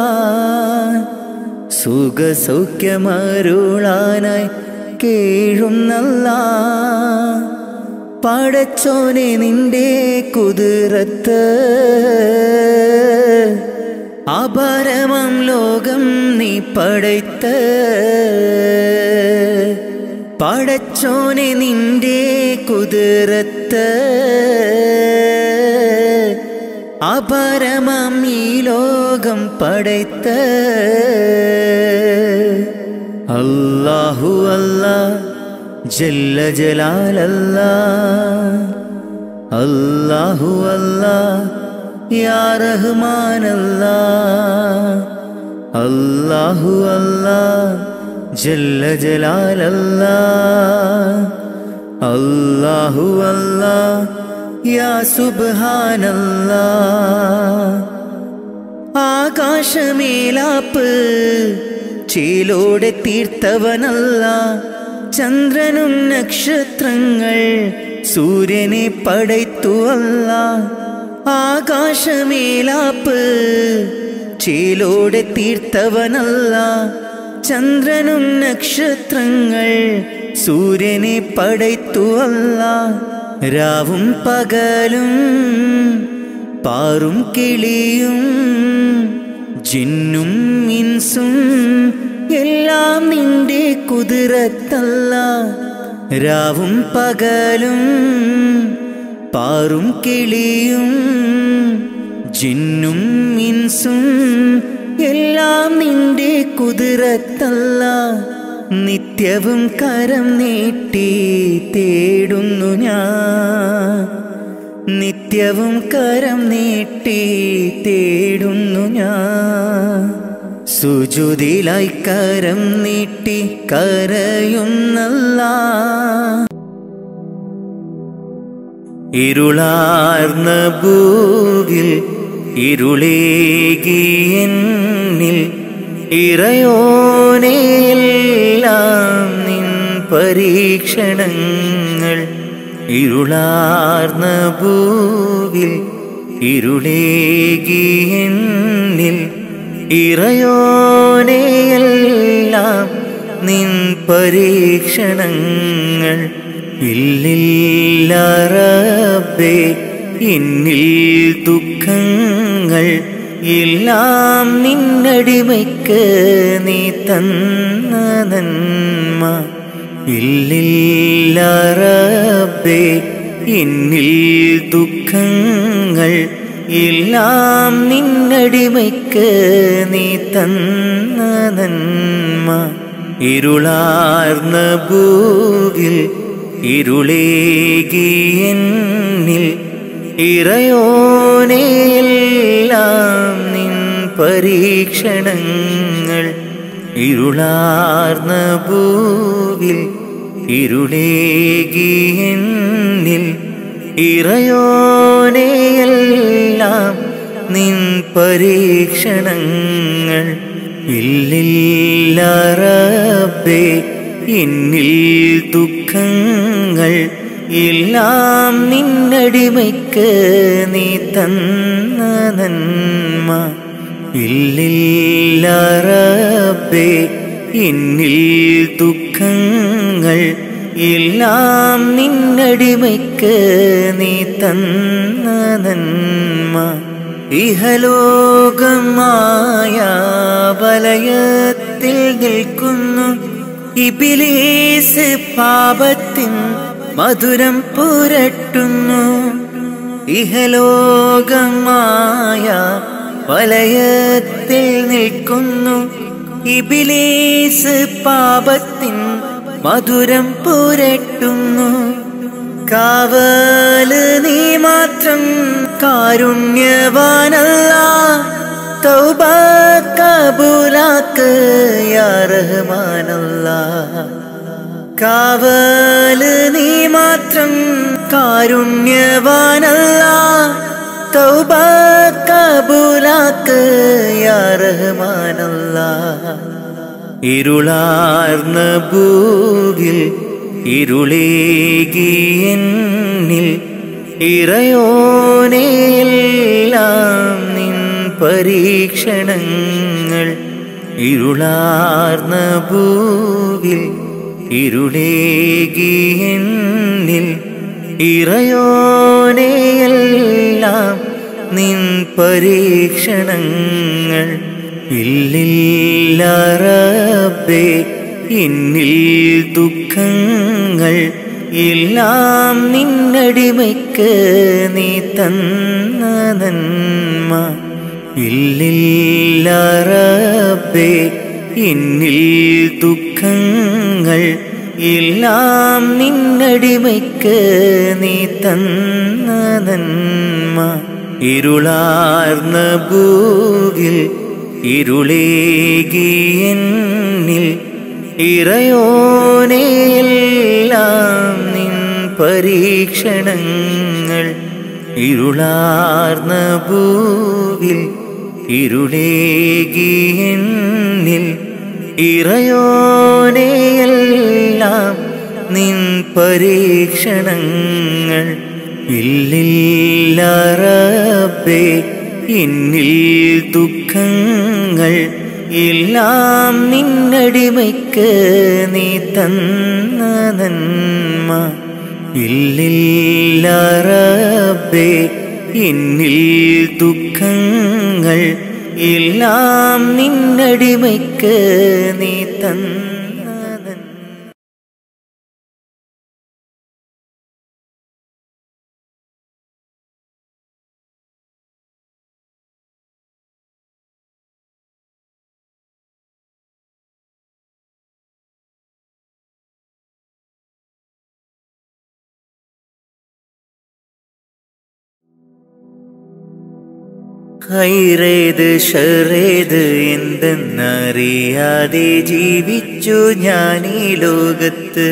Speaker 1: സുഖസൗഖ്യമരുളാനായി കേഴുന്നല്ല പടച്ചോനെ നിന്റെ കുതിരത്ത് അപരമം ലോകം നീ പടയ്ത്ത് പടച്ചോനെ നിന്റെ കുതിരത്ത് അപരമം ഈ ലോകം പടയ്ത്ത് അല്ലാഹു അല്ലാ ജല്ല ജലാലല്ല അല്ലാഹു അല്ലാ യാ റഹ്മാനല്ല അല്ലാഹു അല്ലാ ജല്ല ജലാലല്ല അല്ലാഹു അല്ലാ യാ സുബ്ഹാനല്ലാ ആകാശമേലാപ്പ് ചേലോടെ തീർത്തവനല്ല ചന്ദ്രനും നക്ഷത്രങ്ങൾ സൂര്യനെ പടയ്ത്തുവല്ല ആകാശമേലാപ്പ് ചേലോടെ തീർത്തവനല്ല ചന്ദ്രനും നക്ഷത്രങ്ങൾ സൂര്യനെ പടയ്ത്തുവല്ല രാവും പകലും പാറും കിളിയും ജിന്നും ഇൻസും എല്ലാം നിന്റെ കുതിരത്തല്ല രാവും പകലും പാറും കിളിയും ജിന്നും ഇൻസും എല്ലാം നിന്റെ കുതിരത്തല്ല നിത്യവും കരം നീട്ടി തേടുന്നു ഞാൻ നിത്യവും കരം നീട്ടി തേടുന്നു ഞാൻ സുജുതിലായി കരം നീട്ടി കരയുന്നല്ല ഇരുളാർന്ന ഭൂവിൽ ഇരുളേകിയെന്നിൽ ഇറയോനെയെല്ലാം നിൻ പരീക്ഷണങ്ങൾ ഇരുളാർന്ന ഭൂവിൽ ഇരുളേകിയെന്നിൽ ഇറയോനെയെല്ലാം നിൻ പരീക്ഷണങ്ങൾ ഇല്ലില്ല റബ്ബേ എന്നിൽ ദുഃഖങ്ങൾ എല്ലാം നിന്നടിമയ്ക്ക് നീ തന്ന നന്മ ഇല്ലില്ല റബ്ബേ എന്നിൽ ദുഃഖങ്ങൾ എല്ലാം നിന്നടിമയ്ക്ക് നീ തന്ന നന്മ ഇരുളാർന്ന ഭൂവിൽ ഇരുളേകിയെന്നിൽ ഇറയോനെയെല്ലാം നിൻ പരീക്ഷണങ്ങൾ ഇരുളാർന്ന ഭൂവിൽ ഇരുളേകിയെന്നിൽ ഇറയോനെയെല്ലാം നിൻ പരീക്ഷണങ്ങൾ ഇല്ലില്ല റബ്ബേ എന്നിൽ ദുഃഖങ്ങൾ എല്ലാം നിന്നടിമയ്ക്ക് നീ തന്ന നന്മ ഇല്ലില്ല റബ്ബേ എന്നിൽ ദുഃഖങ്ങൾ എല്ലാം നിന്നടിമയ്ക്ക് നീ തന്ന നന്മ ഇഹലോകമായ വലയത്തിൽ നിൽക്കുന്നു ഇബിലീസ് പാപത്തിൻ മധുരം പുരട്ടുന്നു ഇഹലോകമായ വലയത്തിൽ നിൽക്കുന്നു ഇബിലീസ് പാപത്തിൻ മധുരം പുരട്ടുന്നു കാവല് നീ മാത്രം കാരുണ്യവാനല്ല തൗബ കബൂലാക്ക് യാ റഹ്മാനല്ല കാവല് നീ മാത്രം കാരുണ്യവാനല്ല തൗബ കബൂലാക്ക് യാ റഹ്മാനല്ല ഇരുളാർന്ന ഭൂവിൽ ഇരുളേകിയെന്നിൽ ഇറയോനെയെല്ലാം നിൻ പരീക്ഷണങ്ങൾ ഇരുളാർന്ന ഭൂവിൽ ഇരുളേകിയെന്നിൽ ഇറയോനെയെല്ലാം നിൻ പരീക്ഷണങ്ങൾ ഇല്ലില്ല റബ്ബേ എന്നിൽ ദുഃഖങ്ങൾ എല്ലാം നിന്നടിമയ്ക്ക് നീ തന്ന നന്മ ഇല്ലില്ല റബ്ബേ എന്നിൽ ദുഃഖങ്ങൾ എല്ലാം നിന്നടിമയ്ക്ക് നീ തന്ന നന്മ ഇരുളാർന്ന ഭൂവിൽ ഇരുളേകിയെന്നിൽ ഇറയോനെയെല്ലാം നിൻ പരീക്ഷണങ്ങൾ ഇരുളാർന്ന ഭൂവിൽ ഇരുളേകിയെന്നിൽ ഇറയോനെയെല്ലാം നിൻ പരീക്ഷണങ്ങൾ ഇല്ലില്ല റബ്ബേ എന്നിൽ ദുഃഖങ്ങൾ എല്ലാം നിന്നടിമയ്ക്ക് നീ തന്ന നന്മ ഇല്ലില്ല റബ്ബേ എന്നിൽ ദുഃഖങ്ങൾ എല്ലാം നിന്നടിമയ്ക്ക് നീ തന്നതൻ ഹൈറേത് ഷറേത് എന്തെന്നറിയാതെ ജീവിച്ചു ഞാൻ ഈ ലോകത്ത്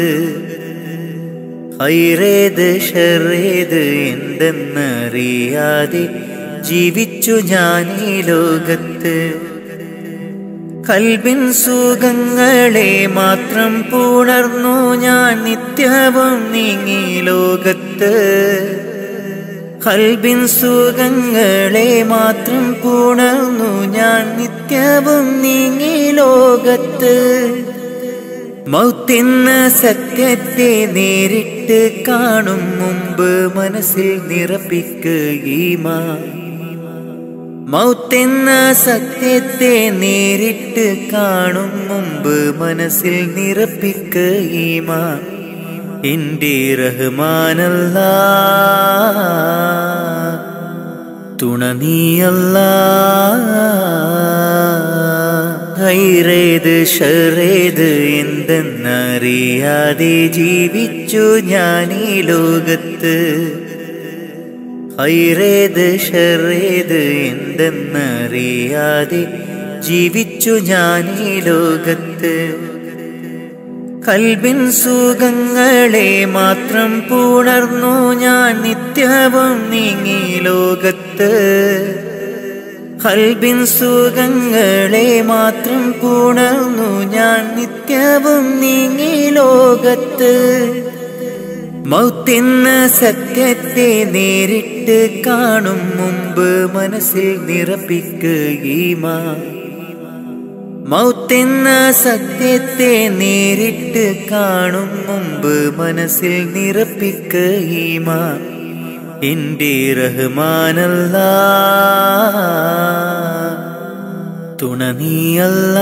Speaker 1: ഹൈറേത് ഷറേത് എന്തെന്നറിയാതെ ജീവിച്ചു ഞാൻ ഈ ലോകത്ത് കൽബിൻ സുഖങ്ങളെ മാത്രം പുണർന്നു ഞാൻ നിത്യവും നീങ്ങി ലോകത്ത് കൽബിൻ സുഖങ്ങളെ മാത്രം പുണർന്നു ഞാൻ നിത്യവും നീങ്ങി ലോകത്ത് മൗത്തെന്ന സത്യത്തെ നേരിട്ട് കാണും മുമ്പ് മനസ്സിൽ നിറപ്പിക്കുകീമാ മൗത്തെന്ന സത്യത്തെ നേരിട്ട് കാണും മുമ്പ് മനസ്സിൽ നിറപ്പിക്കുകീമാ എന്റെ റഹ്മാനല്ല തുണ നീയല്ല ഹൈറേത് ഷറേത് എന്തെന്നറിയാതെ ജീവിച്ചു ഞാൻ ഈ ലോകത്ത് ഹൈറേത് ഷറേത് എന്തെന്നറിയാതെ ജീവിച്ചു ഞാൻ ഈ ലോകത്ത് കൽബിൻ സുഖങ്ങളെ മാത്രം പുണർന്നു ഞാൻ നിത്യവും നീങ്ങി ലോകത്ത് കൽബിൻ സുഖങ്ങളെ മാത്രം പുണർന്നു ഞാൻ നിത്യവും നീങ്ങി ലോകത്ത് മൗത്തെന്ന സത്യത്തെ നേരിട്ട് കാണും മുമ്പ് മനസ്സിൽ നിറപ്പിക്കുകീമാ മൗത്തെന്ന സത്യത്തെ നേരിട്ട് കാണും മുമ്പ് മനസ്സിൽ നിറപ്പിക്കുകീമാ എന്റെ റഹ്മാനല്ല തുണ നീയല്ല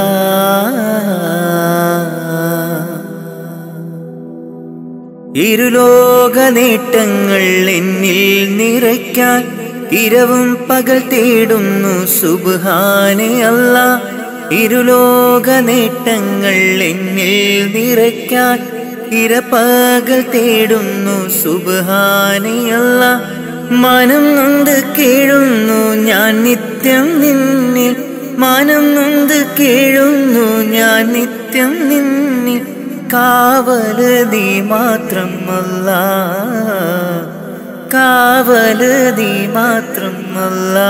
Speaker 1: ഇരുലോക നേട്ടങ്ങൾ എന്നിൽ നിറയ്ക്കാൻ ഇരവും പകൽ തേടുന്നു സുബാനെ അല്ല ഇരുലോക നേട്ടങ്ങൾ എന്നിൽ നിറയ്ക്കാൻ ഇരപ്പകൽ തേടുന്നു സുബാനിയല്ല മനം നൊന്ത് കേഴുന്നു ഞാൻ നിത്യം നിന്നിൽ മാനം നൊന്ത് കേഴുന്നു ഞാൻ നിത്യം നിന്നിൽ കാവല് നീ മാത്രമല്ല കാവല് നീ മാത്രമല്ല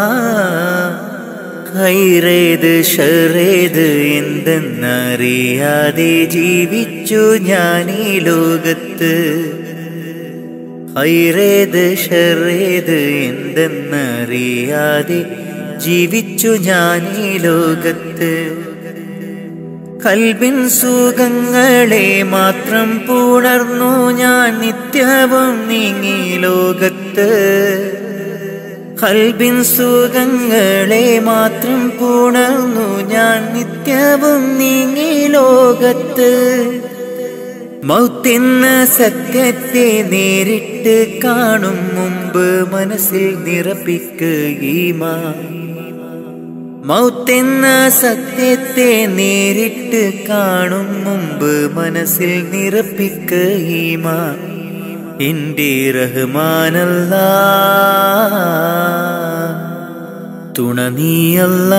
Speaker 1: ഹൈറേത് ഷറേത് എന്തെന്നറിയാതെ ജീവിച്ചു ഞാൻ ഈ ലോകത്ത് ഹൈറേത് ഷറേത് എന്തെന്നറിയാതെ ജീവിച്ചു ഞാൻ ഈ ലോകത്ത് കൽബിൻ സുഖങ്ങളെ മാത്രം പുണർന്നു ഞാൻ നിത്യവും നീങ്ങി ലോകത്ത് കൽബിൻ സുഖങ്ങളെ മാത്രം പുണർന്നു ഞാൻ നിത്യവും നീങ്ങി ലോകത്ത് മൗത്തെന്ന സത്യത്തെ നേരിട്ട് കാണും മുമ്പ് മനസ്സിൽ നിറപ്പിക്കുകീമാ മൗത്തെന്ന സത്യത്തെ നേരിട്ട് കാണും മുമ്പ് മനസ്സിൽ നിറപ്പിക്കുകീമാ എന്റെ റഹ്മാനല്ല തുണ നീയല്ല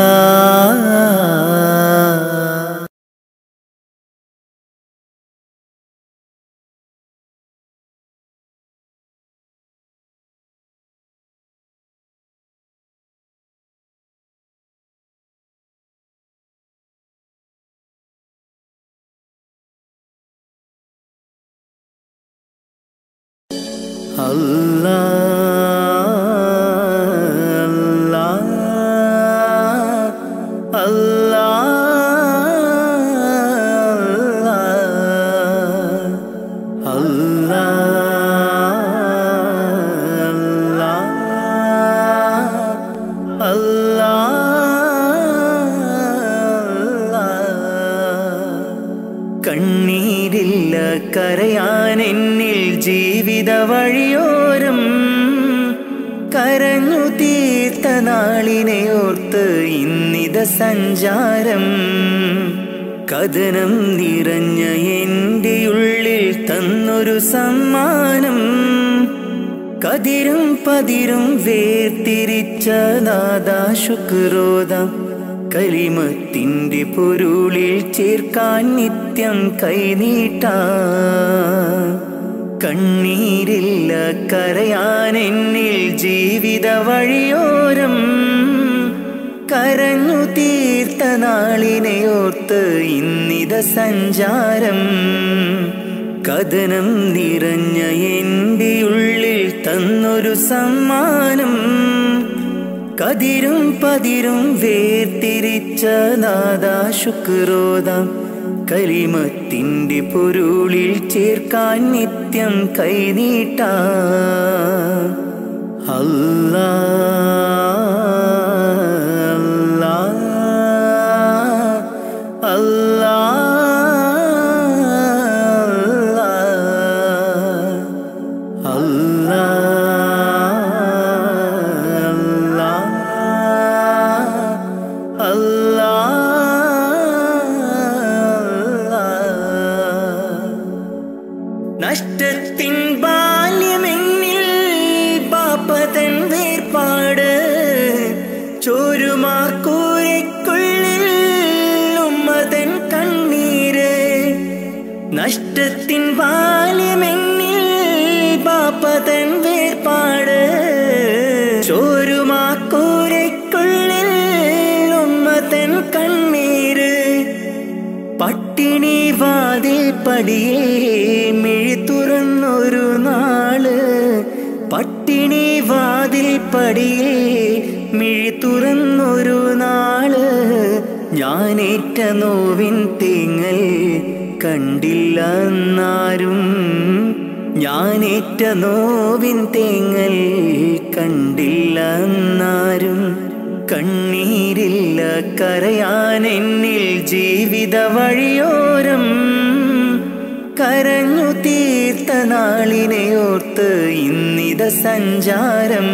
Speaker 1: അല്ലാ അല്ലാ അല്ലാ അല്ലാ ജീവിത വഴിയോരം കരഞ്ഞു തീർത്ത നാളിനെ ഓർത്ത് ഇന്നിത സഞ്ചാരം കഥനം നിറഞ്ഞ എൻ്റെ ഉള്ളിൽ തന്നൊരു സമ്മാനം കതിരും പതിരും വേർതിരിച്ച നാദാ ശുക്രോദം കലിമത്തിൻ്റെ പൊരുളിൽ ചേർക്കാൻ നിത്യം കൈനീട്ട കണ്ണീരില്ല കരയാൻ എന്നിൽ ജീവിത വഴിയോരം കരഞ്ഞു തീർത്ത നാളിനെ ഓർത്ത് ഇന്നിത സഞ്ചാരം കഥനം നിറഞ്ഞ എൻ്റെ ഉള്ളിൽ തന്നൊരു സമ്മാനം കതിരും പതിരും വേർതിരിച്ച നാദാ ശുക്രോദം കലിമത്തിൻ്റെ പൊരുളിൽ ചേർക്കാൻ നിത്യം കൈനീട്ട അല്ലാ അല്ലാ അല്ലാ അല്ലാ നഷ്ടത്തിൻ ബാല്യമെന്നിൽ പാപ്പതൻ വേർപാട് ചോരുമാക്കൂരയ്ക്കുള്ളിൽ ഉമ്മതൻ കണ്ണീര് നഷ്ടത്തിൻ ബാല്യമെന്നിൽ പാപ്പതൻ വേർപാട് ചോരുമാക്കൂരയ്ക്കുള്ളിൽ ഉമ്മതൻ കണ്ണീര് പട്ടിണി വാതിൽ പടിയേ മിഴി തുറന്നൊരു നാള് പട്ടിണി വാതിൽ പടിയേ മിഴി തുറന്നൊരു നാള് ഞാനേറ്റ നോവിൻ തേങ്ങൽ കണ്ടില്ല എന്നാരും ഞാനേറ്റ നോവിൻ തേങ്ങൽ കണ്ടില്ല എന്നാരും കണ്ണീരില്ല കരയാൻ എന്നിൽ ജീവിത വഴിയോരം കരഞ്ഞു തീർത്ത നാളിനെ ഓർത്ത് ഇന്നിത സഞ്ചാരം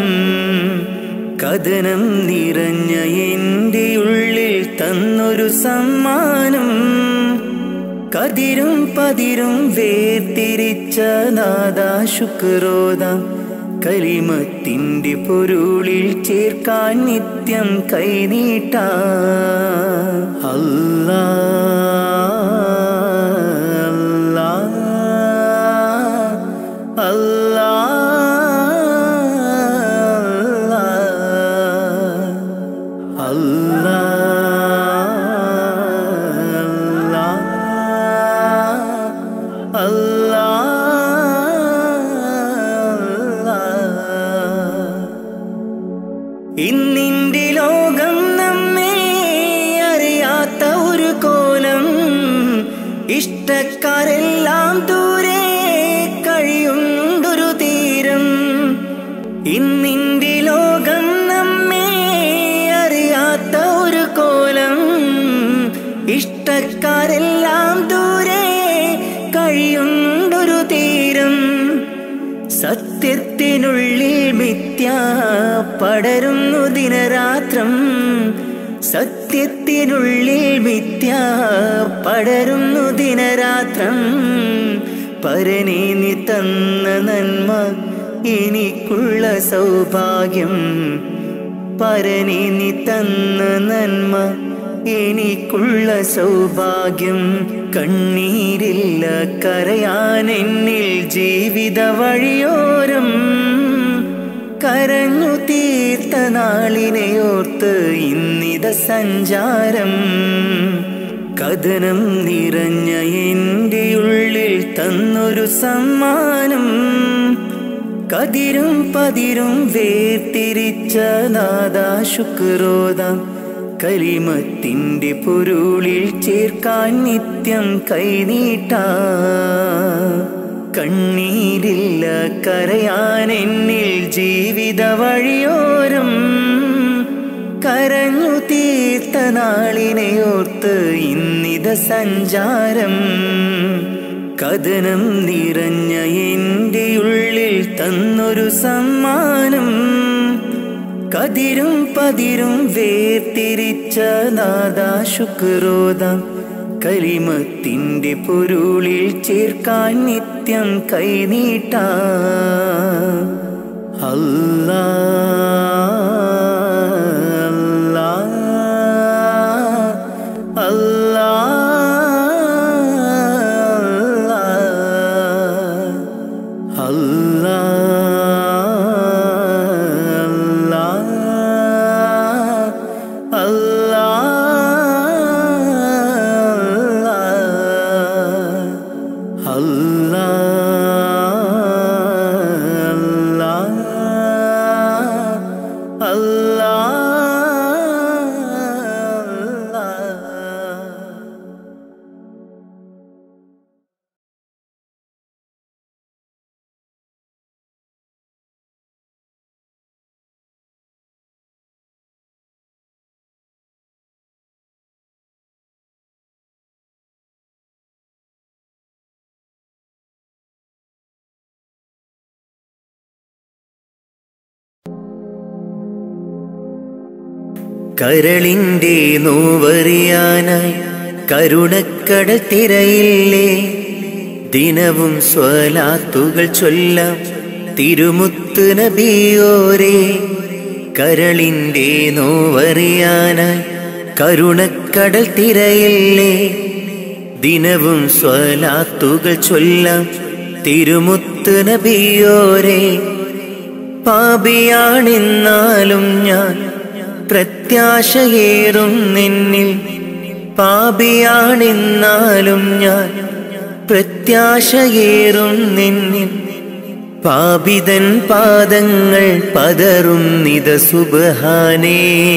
Speaker 1: കഥനം നിറഞ്ഞ എൻ്റെ ഉള്ളിൽ തന്നൊരു സമ്മാനം കതിരും പതിരും വേർതിരിച്ച നാദാ ശുക്രോദം കലിമത്തിൻ്റെ പൊരുളിൽ ചേർക്കാൻ നിത്യം കൈനീട്ട അല്ലാ അല്ലാ അല്ലാ അല്ലാ ഇന്നിന്റെ ലോകം നമ്മെ അറിയാത്ത ഒരു കോലം ഇഷ്ടക്കാരെല്ലാം ദൂരെ കഴിയുണ്ടൊരു തീരം ഇന്നിന്റെ ലോകം നമ്മെ അറിയാത്ത ഒരു കോലം ഇഷ്ടക്കാരെല്ലാം ദൂരെ കഴിയുണ്ടൊരു തീരം സത്യത്തിനുള്ളിൽ മിഥ്യ പടരുന്നു ദിനരാത്രം സത്യത്തിനുള്ളിൽ മിഥ്യ പടരുന്നു ദിനരാത്രം പരനെ നീ തന്ന നന്മ എനിക്കുള്ള സൗഭാഗ്യം പരനെ നീ തന്ന നന്മ എനിക്കുള്ള സൗഭാഗ്യം കണ്ണീരില്ല കരയാൻ എന്നിൽ ജീവിത വഴിയോരം കരഞ്ഞു തീർത്ത നാളിനെ ഓർത്ത് ഇന്നിത സഞ്ചാരം കഥനം നിറഞ്ഞ എൻ്റെ ഉള്ളിൽ തന്നൊരു സമ്മാനം കതിരും പതിരും വേർതിരിച്ച നാദാ ശുക്രോദം കലിമത്തിൻ്റെ പൊരുളിൽ ചേർക്കാൻ നിത്യം കൈനീട്ട കണ്ണീരില്ല കരയാൻ എന്നിൽ ജീവിത വഴിയോരം കരഞ്ഞു തീർത്ത നാളിനെ ഓർത്ത് ഇന്നിത സഞ്ചാരം കഥനം നിറഞ്ഞ എൻ്റെ ഉള്ളിൽ തന്നൊരു സമ്മാനം കതിരും പതിരും വേർതിരിച്ച നാദാ ശുക്രോദാം കലിമത്തിൻ്റെ പൊരുളിൽ ചേർക്കാൻ നിത്യം കൈനീട്ട അല്ലാ അല്ലാ അല്ലാ അല്ലാ അല്ലാ അല്ലാ അല്ലാ അല്ലാ കരളിൻ്റെ നോവറിയാനായി കരുണക്കടൽ തിരയില്ലേ ദിനവും സ്വലാത്തുകൾ ചൊല്ലാം തിരുമുത്ത് നബിയോരേ കരളിൻ്റെ നോവറിയാനായി കരുണക്കടൽ തിരയില്ലേ ദിനവും സ്വലാത്തുകൾ ചൊല്ലാം തിരുമുത്ത് നബിയോരേ പാപിയാണെന്നാലും ഞാൻ പ്രത്യാശയേറും നിന്നിൽ പാപിയാണെന്നാലും ഞാൻ പ്രത്യാശയേറും നിന്നിൽ പാപിതൻ പാദങ്ങൾ പതറും നിത സുബഹാനേ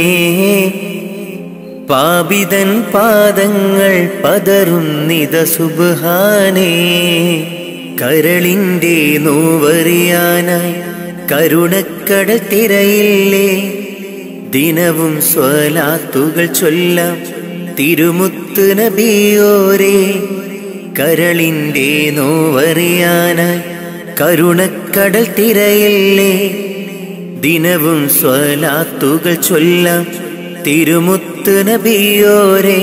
Speaker 1: പാപിതൻ പാദങ്ങൾ പതറും നിത സുബഹാനേ കരളിൻ്റെ നോവറിയാനായി കരുണക്കടൽ തിരയില്ലേ ദിനവും സ്വലാത്തുകൾ ചൊല്ലാം തിരുമുത്ത് നബിയോരേ കരളിൻ്റെ നോവറിയാനായി കരുണക്കടൽ തിരയില്ലേ ദിനവും സ്വലാത്തുകൾ ചൊല്ലാം തിരുമുത്ത് നബിയോരേ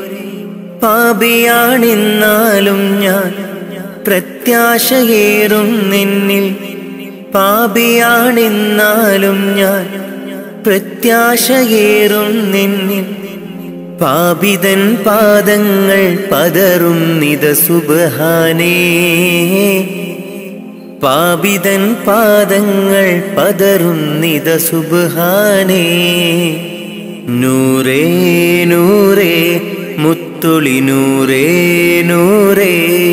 Speaker 1: പാപിയാണെന്നാലും ഞാൻ പ്രത്യാശയേറും നിന്നിൽ പാപിയാണെന്നാലും ഞാൻ പ്രത്യാശയേറും നിന്നിൽ പാപിതൻ പാദങ്ങൾ പതറും നിത സുബഹാനേ പാപിതൻ പാദങ്ങൾ പതറും നിത സുബഹാനേ നൂറേ നൂറേ മുത്തുളി നൂറേ നൂറേ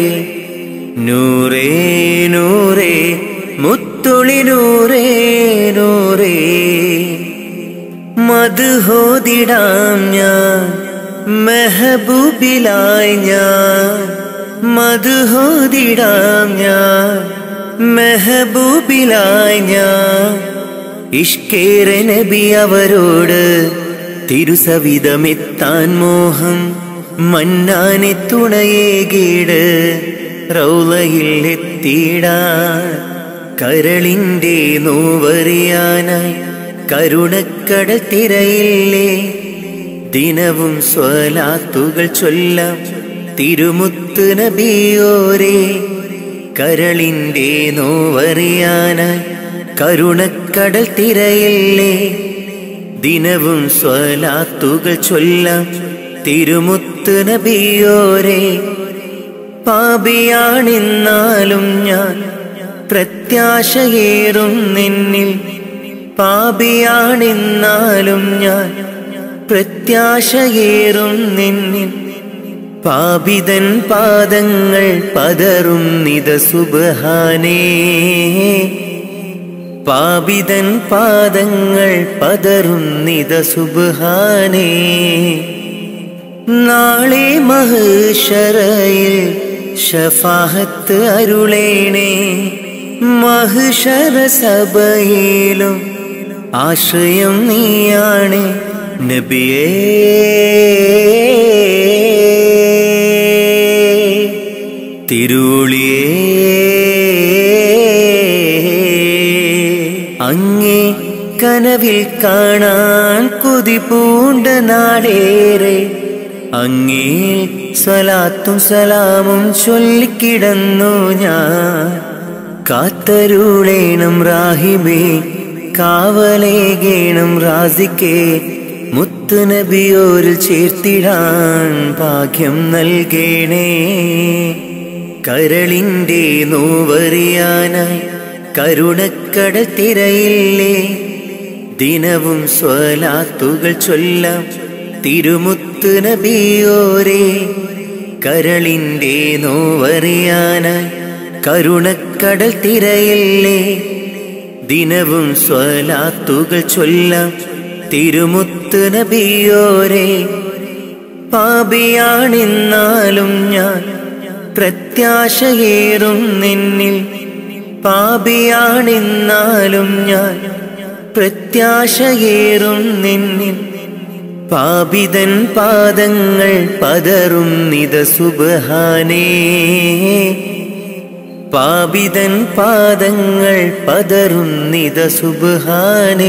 Speaker 1: നൂറേ നൂറേ മുത്തുളി നൂറേ നൂറേ മധുഹോതിടാം ഞാൻ മെഹബൂബിലായി ഞാൻ മധുഹോതിടാം ഞാൻ മെഹബൂബിലായി ഞാൻ ഇഷ്കേര നബി അവരോട് തിരുസവിധമെത്താൻ മോഹം മന്നാനെ തുണയേകീട് റൗലയിൽ എത്തിയിടാൻ കരളിൻ്റെ നോവറിയാനായി കരുണക്കടൽ തിരയില്ലേ ദിനവും സ്വലാത്തുകൾ ചൊല്ലാം തിരുമുത്ത് നബിയോരേ കരളിൻ്റെ നോവറിയാനായി കരുണക്കടൽ തിരയില്ലേ ദിനവും സ്വലാത്തുകൾ ചൊല്ലാം തിരുമുത്ത് നബിയോരേ പാപിയാണെന്നാലും ഞാൻ പ്രത്യാശയേറും നിന്നിൽ പാപിയാണെന്നാലും ഞാൻ പ്രത്യാശയേറും നിന്നിൽ പാപിതൻ പാദങ്ങൾ പതറും നിത സുബഹാനേ പാപിതൻ പാദങ്ങൾ പതറും നിത സുബഹാനേ നാളെ മഹുഷറയിൽ ഷഫാഹത്ത് അരുളേണേ മഹുഷറ സഭയിലും ആശ്രയം നീയാണ് നബിയേ അങ്ങേ കനവിൽ കാണാൻ കൊതി പൂണ്ട നാടേറെ അങ്ങേ സ്വലാത്തും സലാമും ചൊല്ലിക്കിടന്നു ഞാൻ കാത്തരുളേണം റാഹിമേ കാവലേകേണം റാസിക്കേ മുത്തുനബിയോരിൽ ചേർത്തിടാൻ ഭാഗ്യം നൽകേണേ കരളിൻ്റെ നോവറിയാനായി കരുണക്കട തിരയില്ലേ ദിനവും സ്വലാത്തുകൾ ചൊല്ലാം തിരുമുത്ത് നബിയോരേ കരളിൻ്റെ നോവറിയാനായി കരുണക്കടൽ തിരയില്ലേ ദിനവും സ്വലാത്തുകൾ ചൊല്ലാം തിരുമുത്ത് നബിയോരേ പാപിയാണെന്നാലും ഞാൻ പ്രത്യാശയേറും നിന്നിൽ പാപിയാണെന്നാലും ഞാൻ പ്രത്യാശയേറും നിന്നിൽ പാപിതൻ പാദങ്ങൾ പതറും നിത സുബഹാനേ പാപിതൻ പാദങ്ങൾ പതറും നിത സുബഹാനേ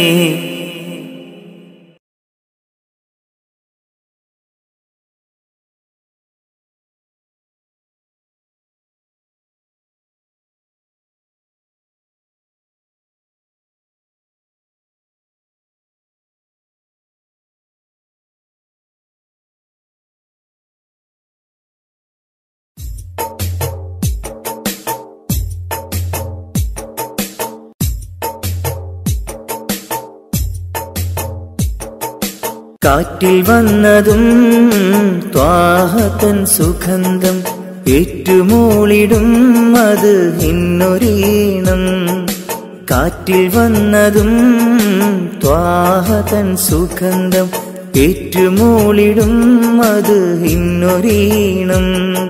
Speaker 1: കാറ്റിൽ വന്നതും ത്വാഹത്തൻ സുഗന്ധം ഏറ്റുമൂളിടും അത് ഇന്നൊരീണം കാറ്റിൽ വന്നതും ത്വാഹതൻ സുഗന്ധം ഏറ്റുമൂളിടും അത് ഇന്നൊരീണം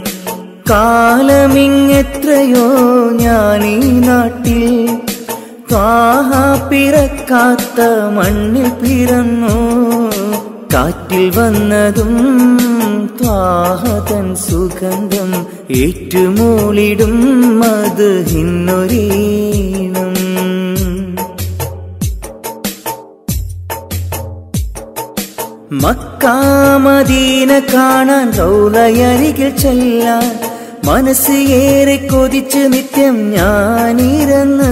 Speaker 1: കാലമിങ്ങെത്രയോ ഞാനീ നാട്ടിൽ ത്വാഹ പിറക്കാത്ത മണ്ണിൽ പിറന്നു കാറ്റിൽ വന്നതും ത്വാഹതൻ സുഗന്ധം ഏറ്റുമൂളിടും അത് ഇന്നൊരീണം മക്കാമദീന കാണാൻ റൗലയരികിൽ ചെല്ലാൻ മനസ്സ് ഏറെ കൊതിച്ച് നിത്യം ഞാനിരന്ന്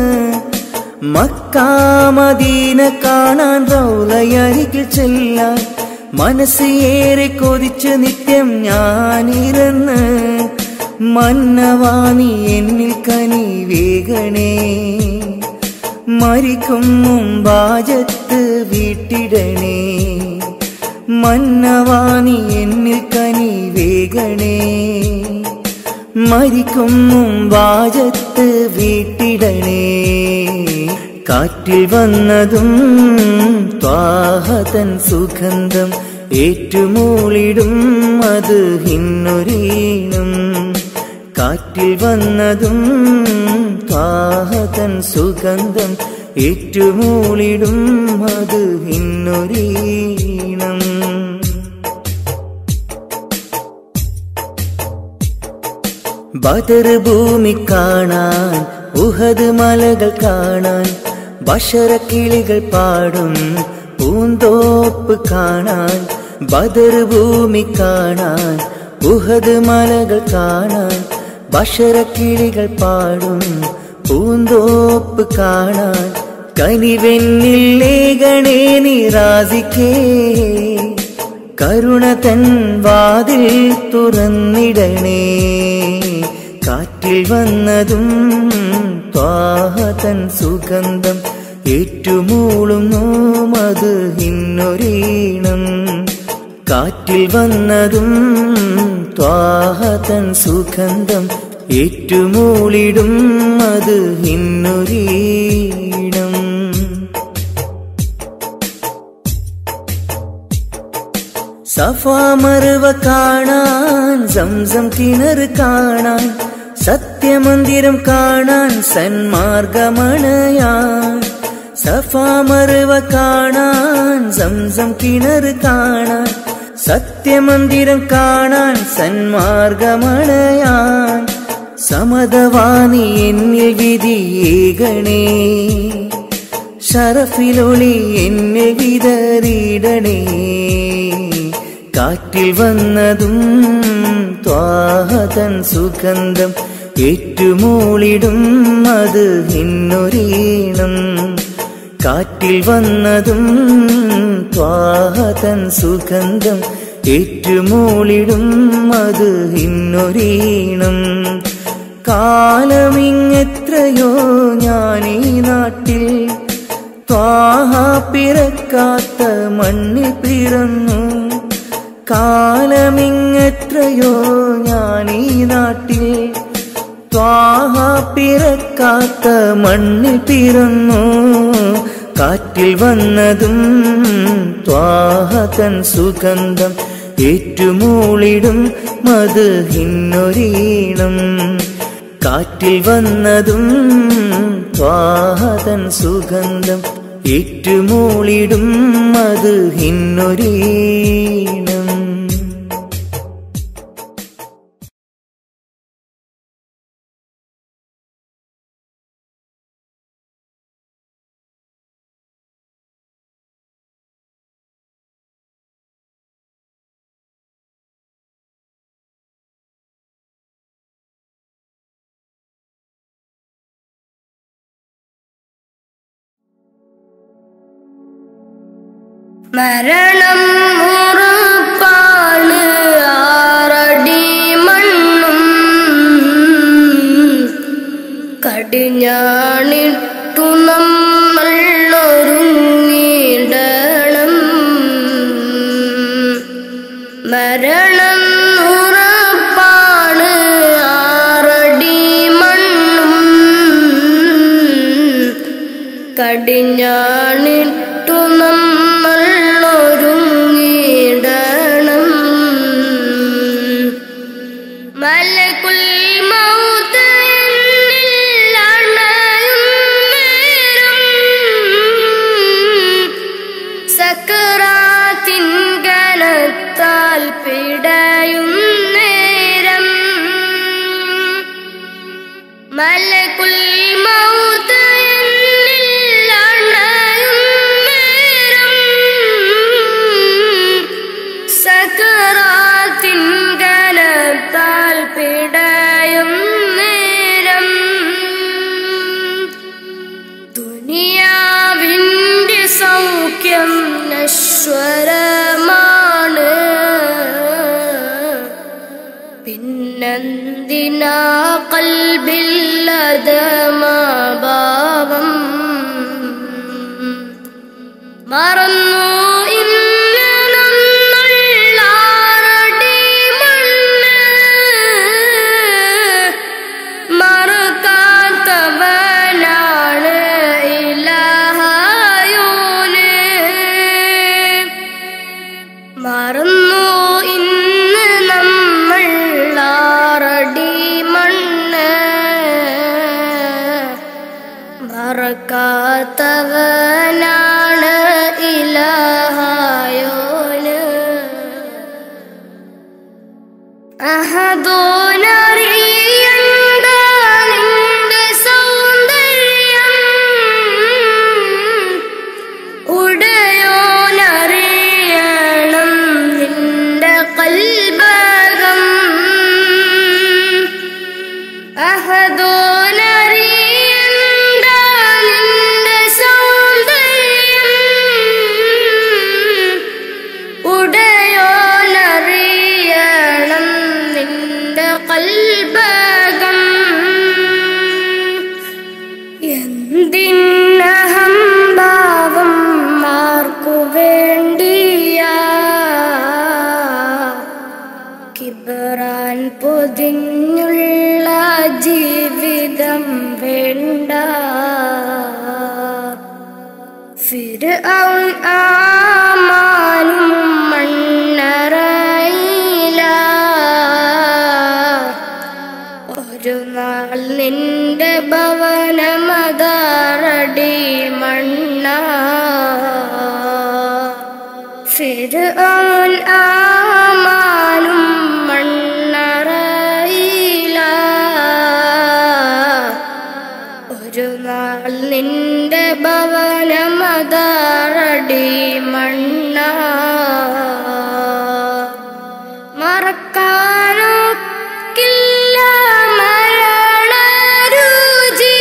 Speaker 1: മക്കാമദീന കാണാൻ റൗലയരികിൽ ചെല്ലാൻ മനസ്സ് ഏറെ കൊതിച്ച് നിത്യം ഞാനിരന്ന് മന്നവാണി എന്നിൽ കനി വേഗണേ മരിക്കും മുമ്പാജത്ത് വീട്ടിടണേ മന്നവാണി എന്നിൽ കനി വേഗണേ മരിക്കും മുമ്പാജത്ത് വീട്ടിടണേ കാറ്റിൽ വന്നതും ത്വാഹതൻ സുഗന്ധം ഏറ്റുമൂളിടും അത് ഇന്നൊരീണം കാറ്റിൽ വന്നതും ത്വാഹതൻ സുഗന്ധം ഏറ്റുമൂളിടും അത് ഇന്നൊരീണം ബദർ ഭൂമി കാണാൻ ഉഹദ് മലകൾ കാണാൻ ബഷറക്കിളികൾ പാടും പൂന്തോപ്പ് കാണാൻ ബദർ ഭൂമി കാണാൻ ഉഹദ് മലകൾ കാണാൻ ബഷറക്കിളികൾ പാടും പൂന്തോപ്പ് കാണാൻ കനിവെന്നിൽ ലേഖണേ നിറാസിക്കേ കരുണ തൻ വാതിൽ തുറന്നിടണേ കാറ്റിൽ വന്നതും ത്വാഹതൻ സുഗന്ധം ഏറ്റുമൂളുന്നു മത് ഇന്നൊരീണം കാറ്റിൽ വന്നതും ത്വാഹതൻ സുഗന്ധം ഏറ്റുമൂളിടും അത് ഇന്നൊരീണം സഫാമറുവ കാണാൻ സംസം കിണർ കാണാൻ സത്യമന്ദിരം കാണാൻ സന്മാർഗമണയാൻ സഫാമറുവ കാണാൻ സംസം കിണർ കാണാൻ സത്യമന്ദിരം കാണാൻ സന്മാർഗമണയാൻ സമതവാണി എന്നിൽ വിധിയേകണേ ഷറഫിലൊളി എന്നെ വിതറിയിടണേ കാറ്റിൽ വന്നതും ത്വാഹതൻ സുഗന്ധം ഏറ്റുമൂളിടും അത് ഇന്നൊരീണം കാറ്റിൽ വന്നതും ത്വാഹതൻ സുഗന്ധം ഏറ്റുമൂളിടും അത് ഇന്നൊരീണം കാലമിങ്ങെത്രയോ ഞാനീ നാട്ടിൽ ത്വാഹ പിറക്കാത്ത മണ്ണിൽ പിറന്നു കാലമിങ്ങെത്രയോ ഞാനീ നാട്ടിൽ ത്വാഹ പിറക്കാത്ത മണ്ണിൽ പിറന്നു കാറ്റിൽ വന്നതും ത്വാഹതൻ സുഗന്ധം ഏറ്റുമൂളിടും മത് ഹിന്നൊരീണം കാറ്റിൽ വന്നതും ത്വാഹതൻ സുഗന്ധം ഏറ്റുമൂളിടും മത് ഹിന്നൊരീണം
Speaker 5: മരണം ഉറപ്പാണ് ആറടി മണ്ണും കടിഞ്ഞാണിട്ടു നമ്മൾ ഒരുങ്ങിടണം മരണം ഉറപ്പാണ് ആറടി മണ്ണും കടിഞ്ഞാണിട്ടു നമ്മൾ ഒരുങ്ങിടണം മലകുൽ മൗത്ത് എന്നിൽ അണയും നേരം സക്കറാത്തിൻ കനത്താൽ പിടയും നേരം മലകുൽ മൗത്ത് എന്നിൽ അണയും നേരം സക്കറാത്തിൻ കനത്താൽ പിടയും നേരം ദുനിയാവിൻ്റെ സൗഖ്യം നശ്വരമാണ് പിന്നെന്തിനാ കൽബില്ലതമാഭാവം മറന്നു ഇന്ന് നമ്മൾലാറടി മണ്ണ് മറക്കാത്തവനാണ് ഇലഹായോന് മറന്നു ഇന്ന് നമ്മൾ ആറടി മണ്ണ് മറക്കാത്തവനാണ് ഇലഹായോന് അഹദോനറിയണ്ട നിന്റെ സൗന്ദര്യം ഉടയോനറിയണം നിന്റെ കൽബകം അഹദോനറിയണ്ട നിന്റെ സൗന്ദര്യം ഉടയോനറിയണം നിന്റെ കൽബകം എന്തിനഹംഭാവം മാർക്കു വേണ്ടിയാ കിബറാൻ പൊതിഞ്ഞുള്ള ജീവിതം വേണ്ട ഫിർഔൻ ആമാനും മണ്ണറയില ഒരു നാൾ നിന്റെ ഭവനമതാറടി മണ്ണ ഫിർഔൻ ആമാനും മണ്ണറയില ഒരു നാൾ നിന്റെ ഭവനമതാറടി മണ്ണ മറക്കാനൊക്കില്ല മരണരുചി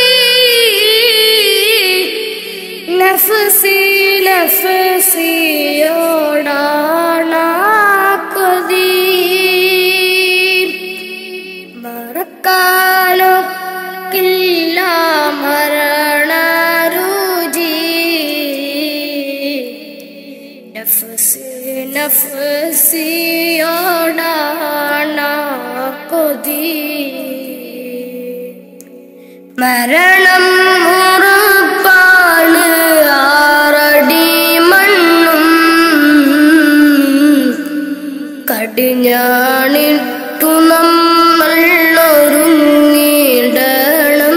Speaker 5: നഫ്സി നഫ്സിയോടാണ കൊതി മറക്കാനൊക്കില്ല മരണരുചി നഫ്സി നഫ്സിയോടാണ കൊതി മരണം ഉറപ്പാണ് ആറടി മണ്ണും കടിഞ്ഞാണിട്ടു നമ്മൾ ഒരുങ്ങിടണം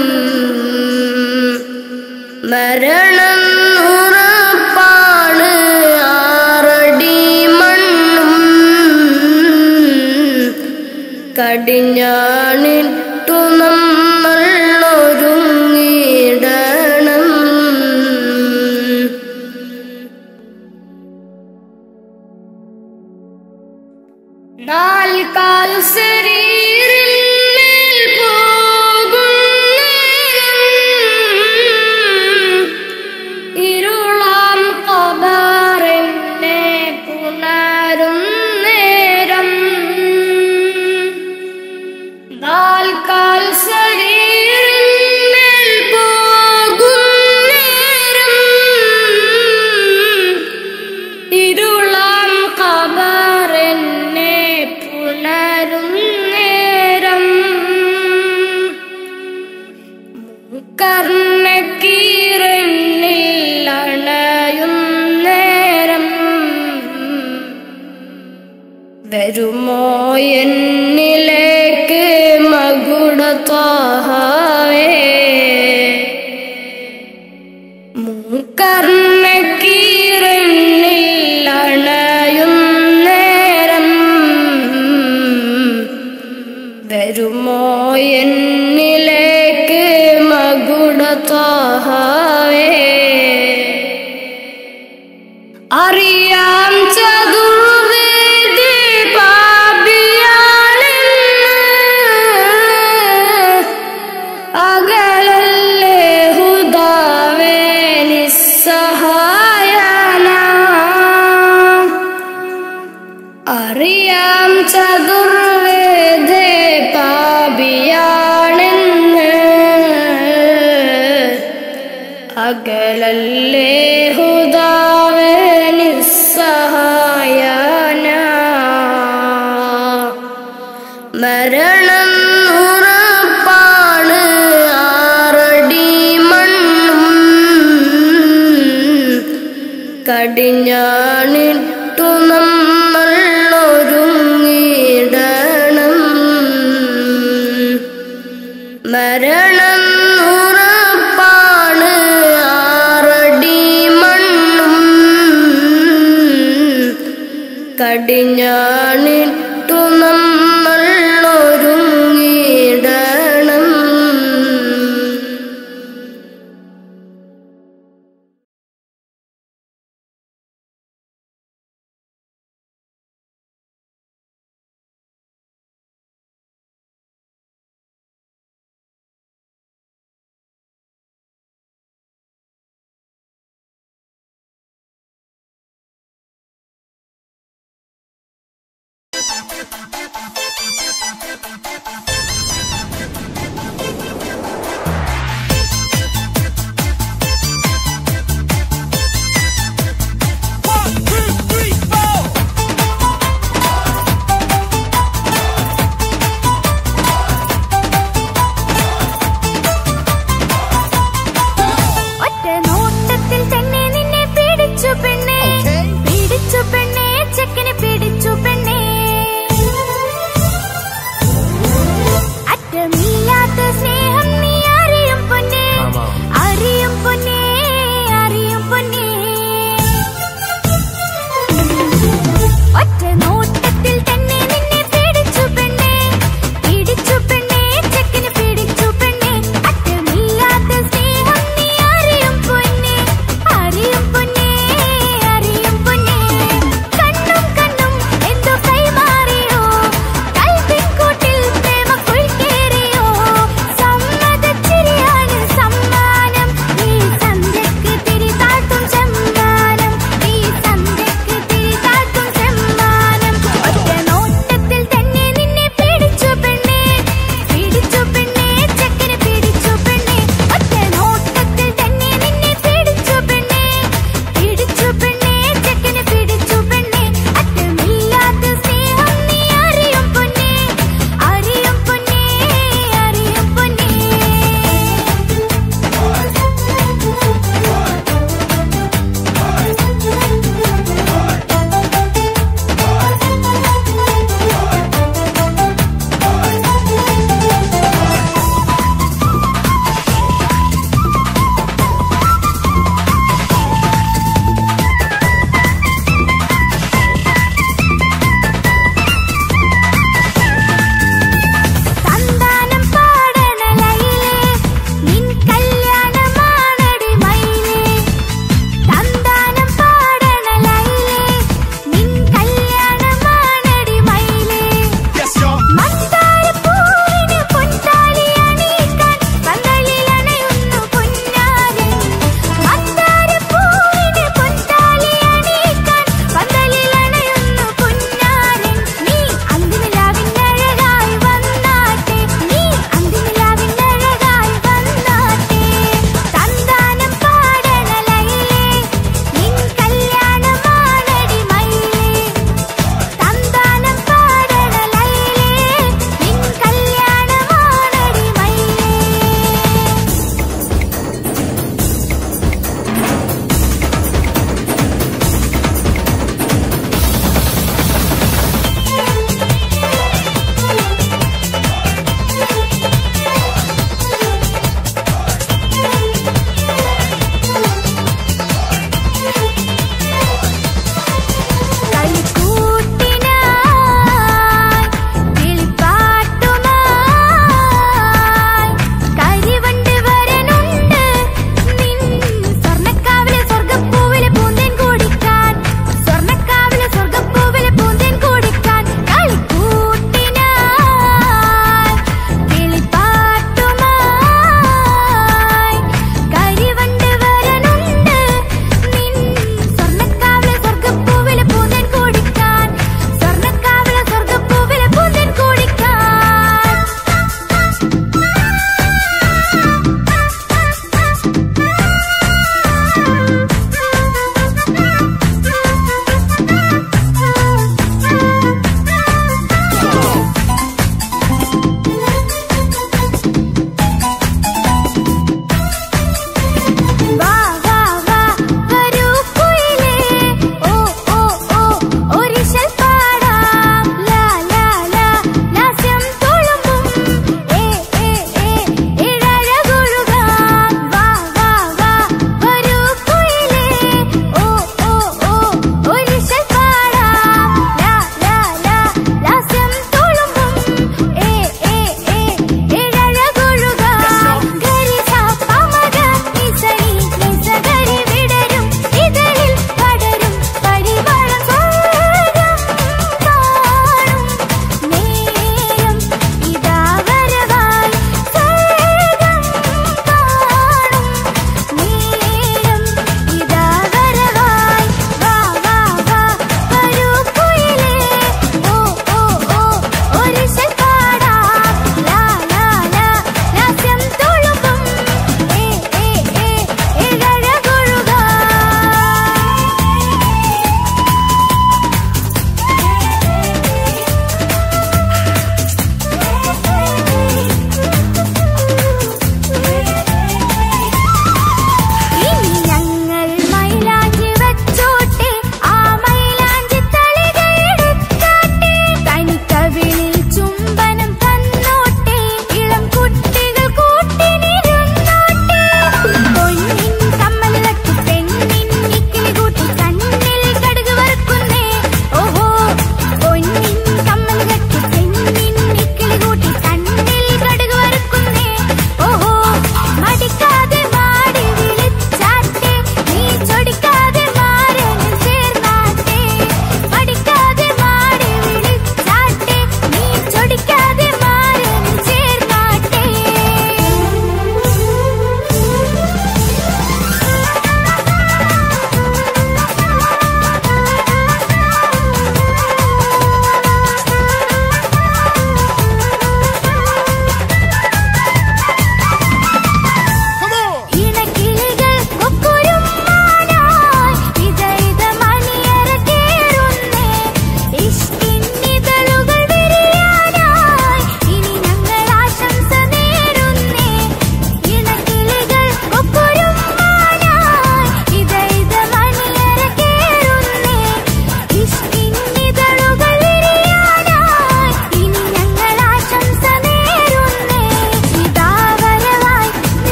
Speaker 5: മരണം ഉറപ്പാണ് ആറടി മണ്ണും കടിഞ്ഞാണിട്ടു നമ്മൾ ഒരുങ്ങിടണം നാൽക്കാൽ ശരീരിന്മേൽ പോകും നേരം ഇരുളാം കബറിനെ പുണരും നേരം നാൽക്കാൽ ശരീരിന്മേൽ പോകും നേരം ഇരുളാം കബറിനെ പുണരും നേരം കർണക്കീരനിൽ അണയും നേരം വരുമോ എന്നിലേക്ക് മകുടത്താഹേ മൂക്കർണക്കീരനിൽ അണയും നേരം വരുമോ എന്നിലേക്ക് മകുടത്താഹേ അറിയാം ചതുർവേദി പാപിയാണെന്ന് അകലല്ലേ ഹുദാവേ നിസ്സഹായന അറിയാം ചതുർവേദേ പാപിയാണെന്ന് അകലല്ലേ ഹുദാവേ നിസ്സഹായന മരണം ഉറപ്പാണ് ആറടി മണ്ണും കടിഞ്ഞാണിട്ടു നമ്മൾ ഒരുങ്ങിടണം മരണം ഉറപ്പാണ് ആറടി മണ്ണും കടിഞ്ഞാണിട്ടു നമ്മൾ ഒരുങ്ങിടണം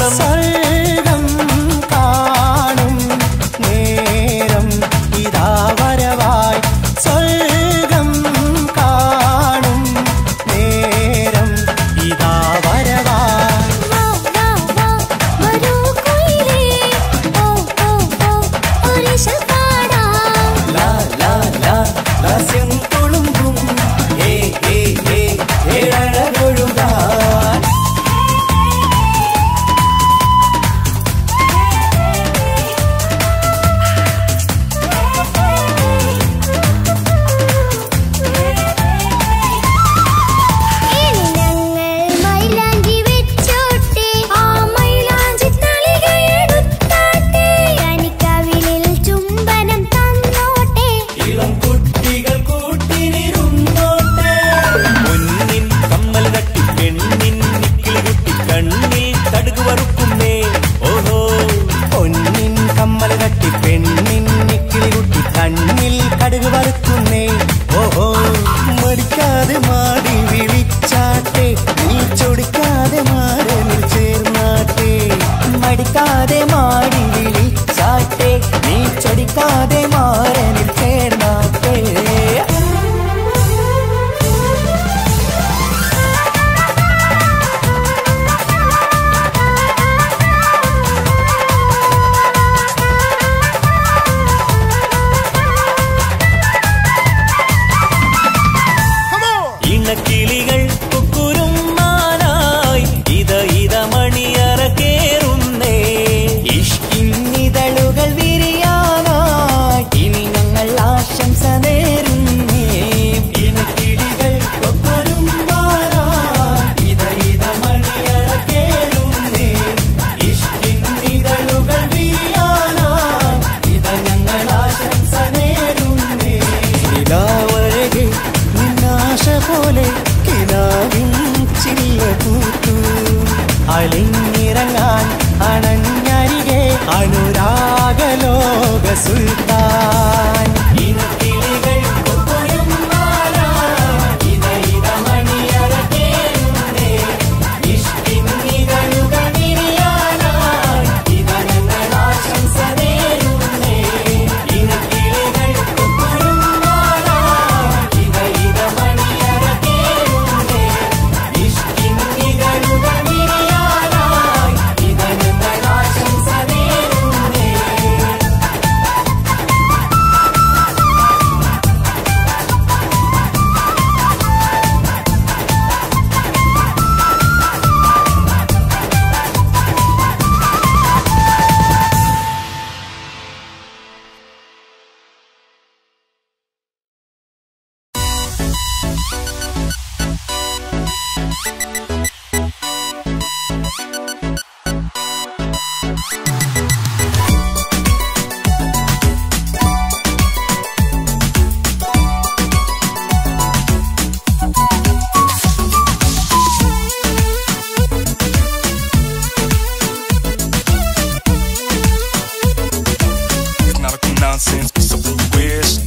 Speaker 6: താളം
Speaker 7: സ്വർഗം കാണും നേരം ഇതാ വരവായി സ്വർഗം കാണും നേരം ഇതാ വരവായി
Speaker 5: വാ വാ വാ വരൂ കുയിലേ ഓ ഓ ഓ ഒരിശ പാടാം
Speaker 6: ലാ ലാ ലാ ലാസ്യം തുളുമ്പും ഏ ഏ ഏ ഏഴഴകൊഴുകാൻ
Speaker 5: ഇനി ഞങ്ങൾ മൈലാഞ്ചി വെച്ചോട്ടെ ആ മൈലാഞ്ചി തളികയെടുത്താട്ടെ കനിക്കവിളിൽ ചുംബനം തന്നോട്ടെ
Speaker 6: ഇളം കുട്ടികൾ കൂട്ടിനിരുന്നോട്ടെ പൊന്നിൻ കമ്മൽ തട്ടി പെണ്ണിൻ നിക്കിളി കുട്ടി കണ്ണിൽ കടുക് വറുക്കുന്നേ ഓഹോ
Speaker 7: പൊന്നിൻ കമ്മൽ കട്ടി പെണ്ണിൻ നിക്കിളി കുട്ടി കണ്ണിൽ കടുക് വറുക്കുന്നേ ഓഹോ മടിക്കാതെ മാടി വിളിച്ചാട്ടെ നീ ചൊടിക്കാതെ മാറിൽ ചേർന്നാട്ടെ മടിക്കാതെ മാടി വിളിച്ചാട്ടെ നീ ചൊടിക്കാതെ മാറിൽ ചേർന്നാട്ടെ
Speaker 6: ഇണക്കിളികൾ കുക്കുരുമാനായി ഇത ഇത മണിയറ കേറുന്നേ
Speaker 7: ഇഷ്കിന്നിതളുകൾ വിരിയാനായി ഇനി ഞങ്ങൾ ആശംസ നേരുന്നേ ഇണക്കിളികൾ കൊക്കൊരുമ്പാനായി ഇത ഇത മണിയറ കേളുന്നേ ഇഷ്കിന്നിതളുകൾ വിരിയാനായി ഇത ഞങ്ങൾ ആശംസ നേരുന്നേ നിലാവഴകെ നിന്നാശ പോലെ കിനാവിൻ ചില്ല പൂത്തു അലിഞ്ഞിറങ്ങാൻ അണഞ്ഞരികെ അനുരാഗലോക സുൽത്താൻ ഇനക്കിളികൾ കൊക്കൊരുമ്പാനായി ഇത ഇത മണിയറ കേറുന്നേ. ഇഷ്കിന്നിതളുകൾ വിരിയാനായി ഇത ഞങ്ങൾ ആശംസ നേരുന്നേ. ഇനക്കിളികൾ കൊക്കൊരുമ്പാനായി ഇത ഇത മണിയറ കേറുന്നേ. ഇഷ്കിന്നിതളുകൾ വിരിയാനായി ഇത ഞങ്ങൾ ആശംസ നേരുന്നേ.
Speaker 8: It's not a nonsense, it's a blue wish.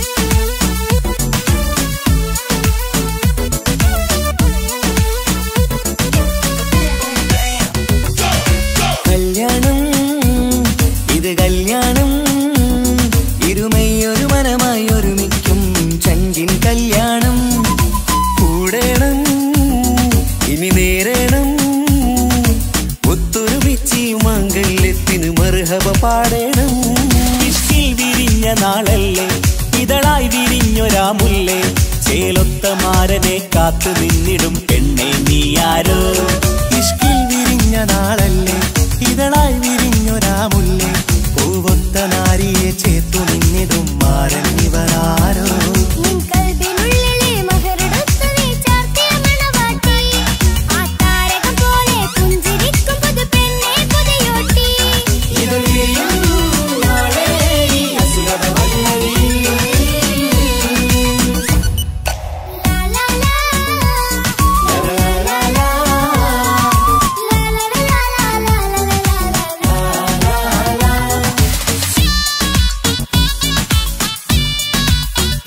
Speaker 7: കല്യാണം ഇത് കല്യാണം ഇരുമയൊരു മനമായി ഒരുമിക്കും ചങ്കിൻ കല്യാണം കൂടേണം ഇനി നേരേണം ഒത്തൊരുമിച്ച് ഈ മാംഗല്യത്തിന് മർഹബ പാടേണം
Speaker 6: ഇഷ്കിൽ വിരിഞ്ഞ നാളല്ലേ ഇതളായി വിരിഞ്ഞൊരാ മുല്ലേ ചേലൊത്ത മാരനെ കാത്തു നിന്നിടും പെണ്ണെ നീയാരോ
Speaker 7: ഇഷ്കിൽ വിരിഞ്ഞ നാളല്ലേ ഇതളായി വിരിഞ്ഞൊരാ മുല്ലേ പൂവൊത്ത നാരിയെ ചേർത്തു നിന്നിടും മാരൻ ഇവരാരോ
Speaker 5: നിൻ കൽബിനുള്ളിലെ മഹറുടൊത്തു നീ ചാർത്തിയ മണവാട്ടി ആ താരകം പോലെ പുഞ്ചിരിക്കും പുതുപെണ്ണെ പുതിയോട്ടി
Speaker 7: ഇത് വിരിയും നാളെ ഈ അസുരത വല്ലരി.
Speaker 5: ലാ ലാ ലാ
Speaker 7: ലാ ലാ ലാ.
Speaker 5: ലാ ലാ ലാ ലാ ലാ ലാ ലാ ലാ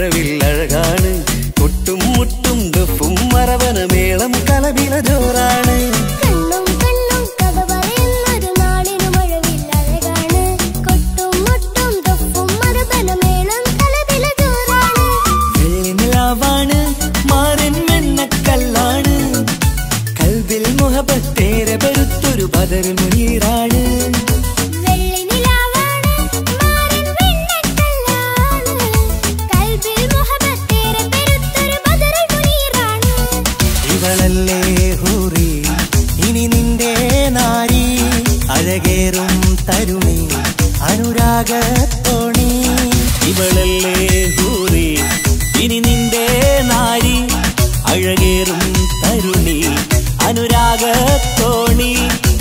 Speaker 7: മഴവില്ലഴകാണ് കൊട്ടും മുട്ടും ദഫും മറവന മേളം കലവില ജോറാണ്
Speaker 5: കണ്ണും കണ്ണും കഥ പറയുന്നൊരു നാടിനു മഴവില്ലഴകാണ് കൊട്ടും മുട്ടും തൊപ്പും മറുപനമേളം കലപില ജോറാണ്
Speaker 6: വെള്ളിനിലാവാണ് മാറിൻ വെണ്ണക്കല്ലാണ് കൽവിൽ മുഹബത്തേരെ പെരുത്തൊരു ബദർ മുനീറാണ്
Speaker 5: വെള്ളി നിലാവാണ് മാറിൻ വെണ്ണക്കല്ലാണ് കൽബിൽ മുഹബത്തേറെ പെരുത്തൊരു ബദറുൽ മുനീറാണ്
Speaker 6: ഇവളല്ലേ ഹൂറി ഇനി നിന്റെ നാരി അഴകേറും തരുണി അനുരാഗത്തോണി ഇവളല്ലേ ഹൂറി ഇനി നിന്റെ നാരി അഴകേറും തരുണി അനുരാഗത്തോണി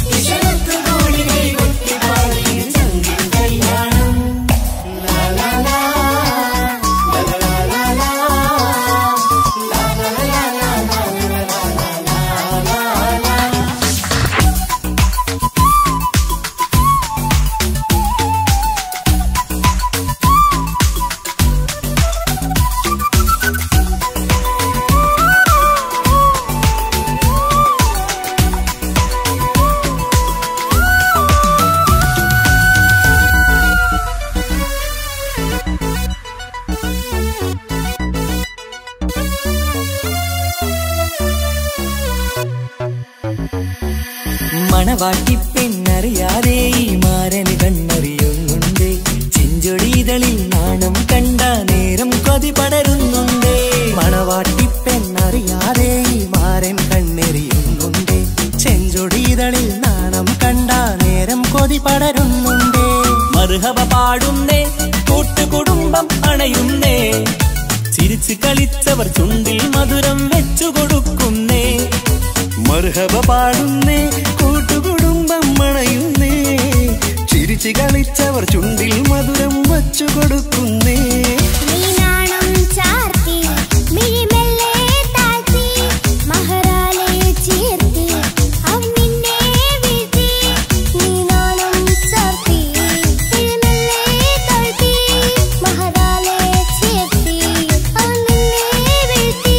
Speaker 6: മണവാട്ടി പെണ്ണറിയാതെ ഈ മാരന് കണ്ണറിയുന്നുണ്ട് ചെഞ്ചൊടിതളിൽ നാണം കണ്ട നേരം കൊതി പടരുന്നുണ്ട് മണവാട്ടി പെണ്ണറിയാതെ ഈ മാരൻ കണ്ണെറിയുന്നുണ്ട് ചെഞ്ചൊടിതളിൽ നാണം കണ്ട നേരം കൊതി പടരുന്നുണ്ട് മറുഹബ പാടുന്നേ കൂട്ടുകുടുംബം അണയുന്നേ ചിരിച്ചു കളിച്ചവർ ചുണ്ടിൽ മധുരം വെച്ചു കൊടുക്കുന്നേ
Speaker 7: മർഹബ പാടുന്നേ കൂട്ടുകുടുംബം മണയുന്നേ ചിരിച്ചു കളിച്ചവർ ചുണ്ടിൽ മധുരം വച്ചു കൊടുക്കുന്നേ
Speaker 5: നീ നാണം ചാർത്തി മിഴിമെല്ലെ താഴ്ത്തി മഹറാലെ ചേർത്തി അവൻ നിന്നെ വീഴ്ത്തി നീ നാണം ചാർത്തി മിഴിമെല്ലെ താഴ്ത്തി മഹറാലെ ചേർത്തി അവൻ നിന്നെ വീഴ്ത്തി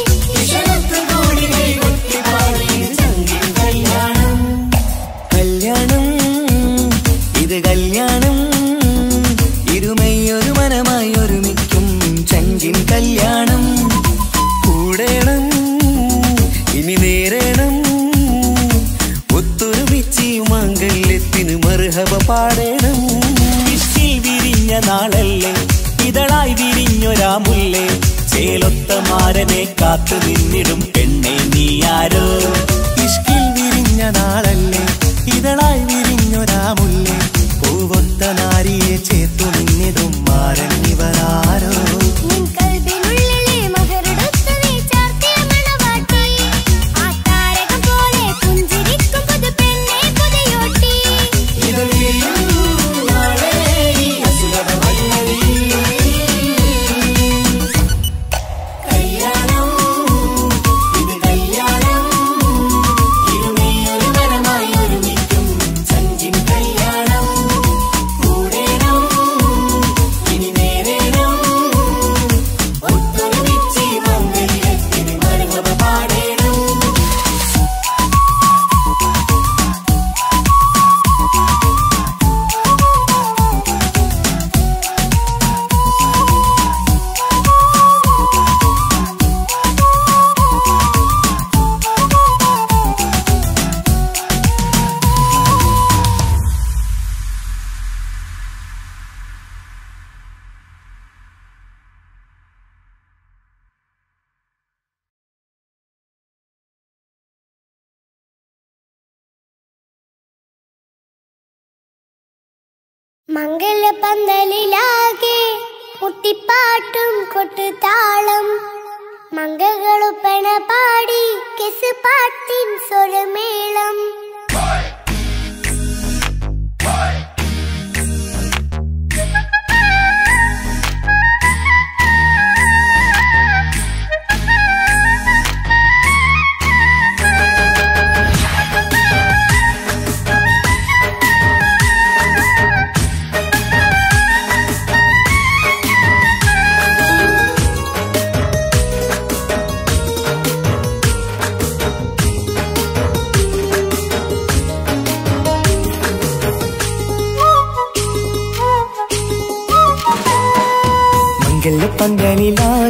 Speaker 6: കല്യാണം ഇത് കല്യാണം ഇരുമയൊരു മനമായി ഒരുമിക്കും ചങ്കിൻ കല്യാണം
Speaker 7: കൂടേണം ഇനി നേരേണം ഒത്തൊരുമിച്ച് ഈ മാംഗല്യത്തിന് മർഹബ പാടേണം
Speaker 6: ഇഷ്ടിൽ വിരിഞ്ഞ നാളല്ലേ ഇതളായി വിരിഞ്ഞൊരാ മുല്ലേ ചേലൊത്ത മാരനെ കാത്തു നിന്നിടും പെണ്ണെ നീയാരോ ഇഷ്കിൽ വിരിഞ്ഞ നാളല്ലേ ഇതളായി വിരിഞ്ഞൊരാ മുല്ലേ പൂവൊത്ത നാരിയെ ചേർത്തു നിന്നിടും മാരൻ ഇവരാരോ
Speaker 5: നിൻ കൽബിനുള്ളിലെ മഹറുടുത്തു നീ ചാർത്തിയ മണവാട്ടി ആ താരകം പോലെ പുഞ്ചിരിക്കും പുതു പെണ്ണെ പുതിയോട്ടി മംഗലപന്തലിലാകെ കുട്ടിപ്പാട്ടും കൊട്ടുതാളം മംഗളുപ്പണ പാടി കെസ് പാട്ടിൻ സ്വരമേളം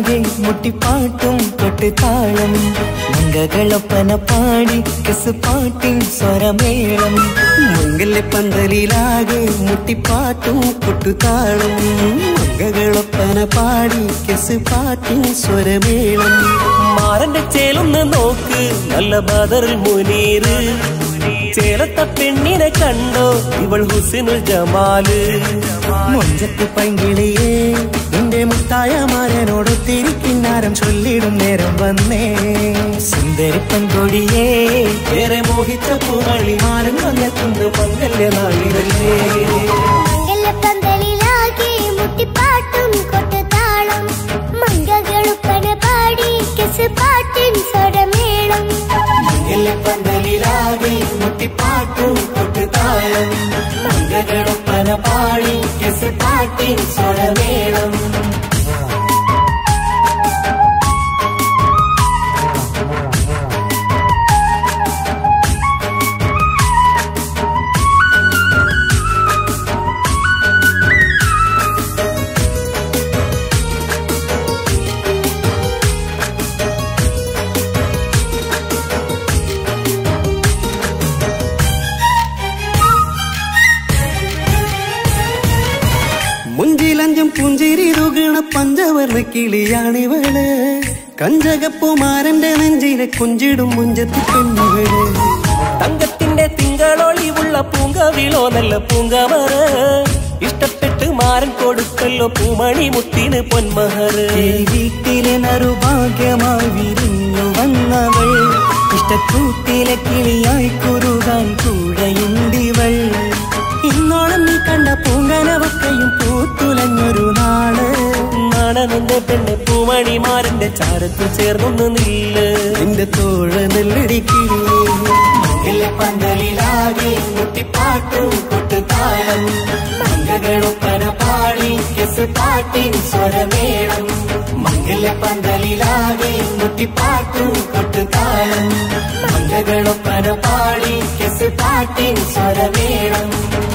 Speaker 1: പന്തലിലാകെ മുട്ടിപ്പാട്ടും കൊട്ടുതാളം മംഗകളൊപ്പന പാടി കസ് പാട്ടിൻ സ്വരമേളം
Speaker 7: മംഗല്യ പന്തലിലാകെ മുട്ടിപ്പാട്ടും കൊട്ടുതാളം മംഗകളൊപ്പന പാടി കെസ് പാട്ടിൻ സ്വരമേളം
Speaker 6: മാറന്റെ ചേലൊന്ന് നോക്ക് നല്ല ബദറിൽ മുനീറ് ചേലത്ത പെണ്ണിനെ കണ്ടോ ഇവൾ ഹുസിനുൽ ജമാല്
Speaker 1: മൊഞ്ചത്ത് പൈങ്കിളിയേ നിന്റെ മുത്തായ മാരനോടൊത്തിരി കിന്നാരം ചൊല്ലിടും നേരം വന്നേ സുന്ദരി പെൺകൊടിയേ
Speaker 6: ഏറെ മോഹിച്ച പൂവളി മാനം വന്നെത്തുന്ന മംഗല്യ നാളിതല്ലേ
Speaker 5: മംഗലപ്പന്തലിലാകെ മുട്ടിപ്പാട്ടും കൊട്ടുതാളം മംഗകളുപ്പന പാടി കെസ് പാട്ടിൻ സ്വരമേളം
Speaker 7: പന്തലിലാകെ മുട്ടിപ്പാട്ടും കൊട്ടുതാളം മംഗകളൊപ്പന പാടി കെസ് പാട്ടിൻ സ്വരമേളം മുഞ്ചിലഞ്ചും പുഞ്ചിരി തുകണ പഞ്ചവർണ്ണ കിളിയാണിവള് കഞ്ചകപ്പുമാരന്റെ നെഞ്ചിലെ കുഞ്ചിടും മുഞ്ചത്തി പെണ്ണുകള്
Speaker 6: തങ്കത്തിന്റെ തിങ്കളൊളിവുള്ള പൂങ്കവിളോ നല്ല പൂങ്കമറ ഇഷ്ടപ്പെട്ട് മാരൻ കൊടുക്കല്ലോ പൂമണി മുത്തിന് പൊന്മഹറ്
Speaker 1: ഈ വീട്ടിലെ നറുഭാഗ്യമായി വിരിഞ്ഞു വന്നവൾ ഇഷ്ടക്കൂട്ടിലെ കിളിയായി കുറുകാൻ കൂടെയുണ്ടിവൾ ഇന്നോളം നീ കണ്ട പൂങ്കനവക്കയും പൂത്തുലഞ്ഞൊരു നാള്
Speaker 6: നാണനന്റെ പെണ്ണ് പൂമണിമാരന്റെ ചാരത്ത് ചേർന്നൊന്ന് നില്ല്
Speaker 7: നിന്റെ തോഴ നെല്ലടിക്കില്ലേ പന്തലിലാകെ മുട്ടിപ്പാട്ടും കൊട്ടുതാളം മംഗകളൊപ്പന പാടി കെസ് പാട്ടിൻ സ്വരമേളം മംഗല പന്തലിലാകെ മുട്ടിപ്പാട്ടും കൊട്ടുതാളം മംഗകളൊപ്പന പാടി കെസ് പാട്ടിൻ സ്വരമേളം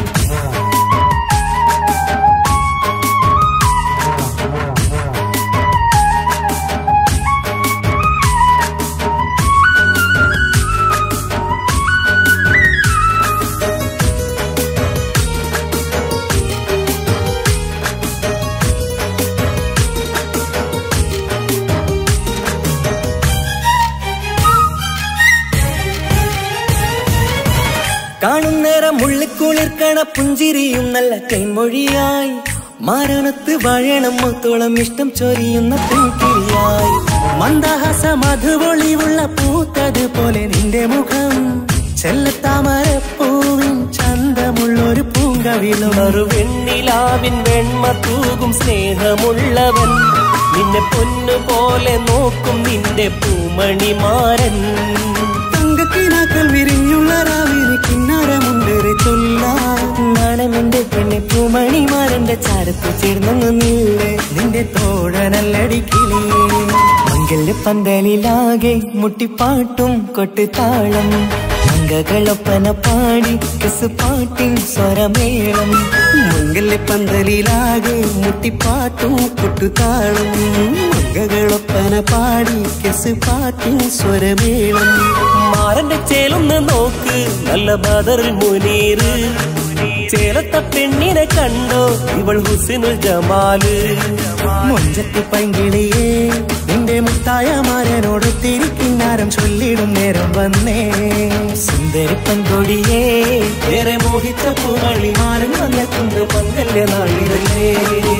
Speaker 1: കാണും നേരം മുള്ളിക്കുളിർക്കണ പുഞ്ചിരിയും നല്ല കൈമൊഴിയായി മാരണത്ത് വഴണം മുത്തോളം ഇഷ്ടം ചൊരിയുന്ന പൂക്കിളിയായി മന്ദഹാസ മധുപൊളിവുള്ള പൂത്തത് പോലെ നിന്റെ മുഖം ചെല്ലത്താമരപ്പൂവിൻ ചന്തമുള്ളൊരു പൂങ്കവിളും
Speaker 6: ഒരു വെണ്ണിലാവിൻ വെണ്മ തൂകും സ്നേഹമുള്ളവൻ നിന്നെ പൊന്നു പോലെ നോക്കും നിന്റെ പൂമണിമാരൻ
Speaker 7: തങ്കക്കിനാക്കൾ വിരിഞ്ഞുള്ള രാവിലെ കിന്നാരമുണ്ടേറെ ചൊല്ലാം
Speaker 1: നാണമെന്റെ പെണ്ണെ പൂമണിമാരന്റെ ചാരത്ത് ചേർന്നു നില്ലേ നിന്റെ തോഴനല്ലടിക്കിളിയേ മംഗല്യ പന്തലിലാകെ മുട്ടിപ്പാട്ടും കൊട്ടുതാളം മംഗകളൊപ്പന പാടി കസ് പാട്ടിൻ സ്വരമേളം
Speaker 7: മംഗല്യ പന്തലിലാകെ മുട്ടിപ്പാട്ടും കൊട്ടുതാളം മംഗകളൊപ്പന പാടി കെസ് പാട്ടിൻ സ്വരമേളം
Speaker 6: മാരന്റെ ചേലൊന്ന് നോക്ക് നല്ല ബദറിൽ മുനീറ് ചേലത്ത പെണ്ണിനെ കണ്ടോ ഇവൾ ഹുസിനുൽ ജമാല്
Speaker 1: മൊഞ്ചത്തി പൈങ്കിളിയേ നിന്റെ മുത്തായ മാരനോടൊത്തിരി കിന്നാരം ചൊല്ലിടും നേരം വന്നേ സുന്ദരി പെൺകൊടിയേ
Speaker 6: ഏറെ മോഹിച്ച പൂവളി മാരൻ വന്നെത്തുന്ന മംഗല്യ നാളിതല്ലേ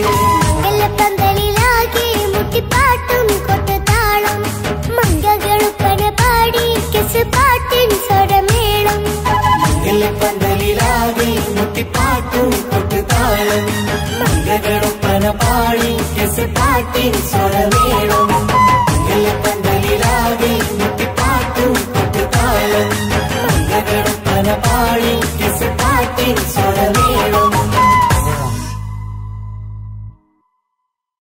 Speaker 5: മംഗലപ്പന്തലിലാകെ മുട്ടിപ്പാട്ടും കൊട്ടുതാളം മംഗകളുപ്പന പാടി കെസ് പാട്ടിൻ സ്വരമേളം
Speaker 7: പന്തലിലാകെ മുട്ടിപ്പാട്ടും കൊട്ടുതാളം മംഗകളൊപ്പന പാടി കെസ് പാട്ടിൻ സ്വരമേളം പന്തലിലാകെ മുട്ടിപ്പാട്ടും കൊട്ടുതാളം മംഗകളൊപ്പന പാടി കെസ് പാട്ടിൻ സ്വരമേളം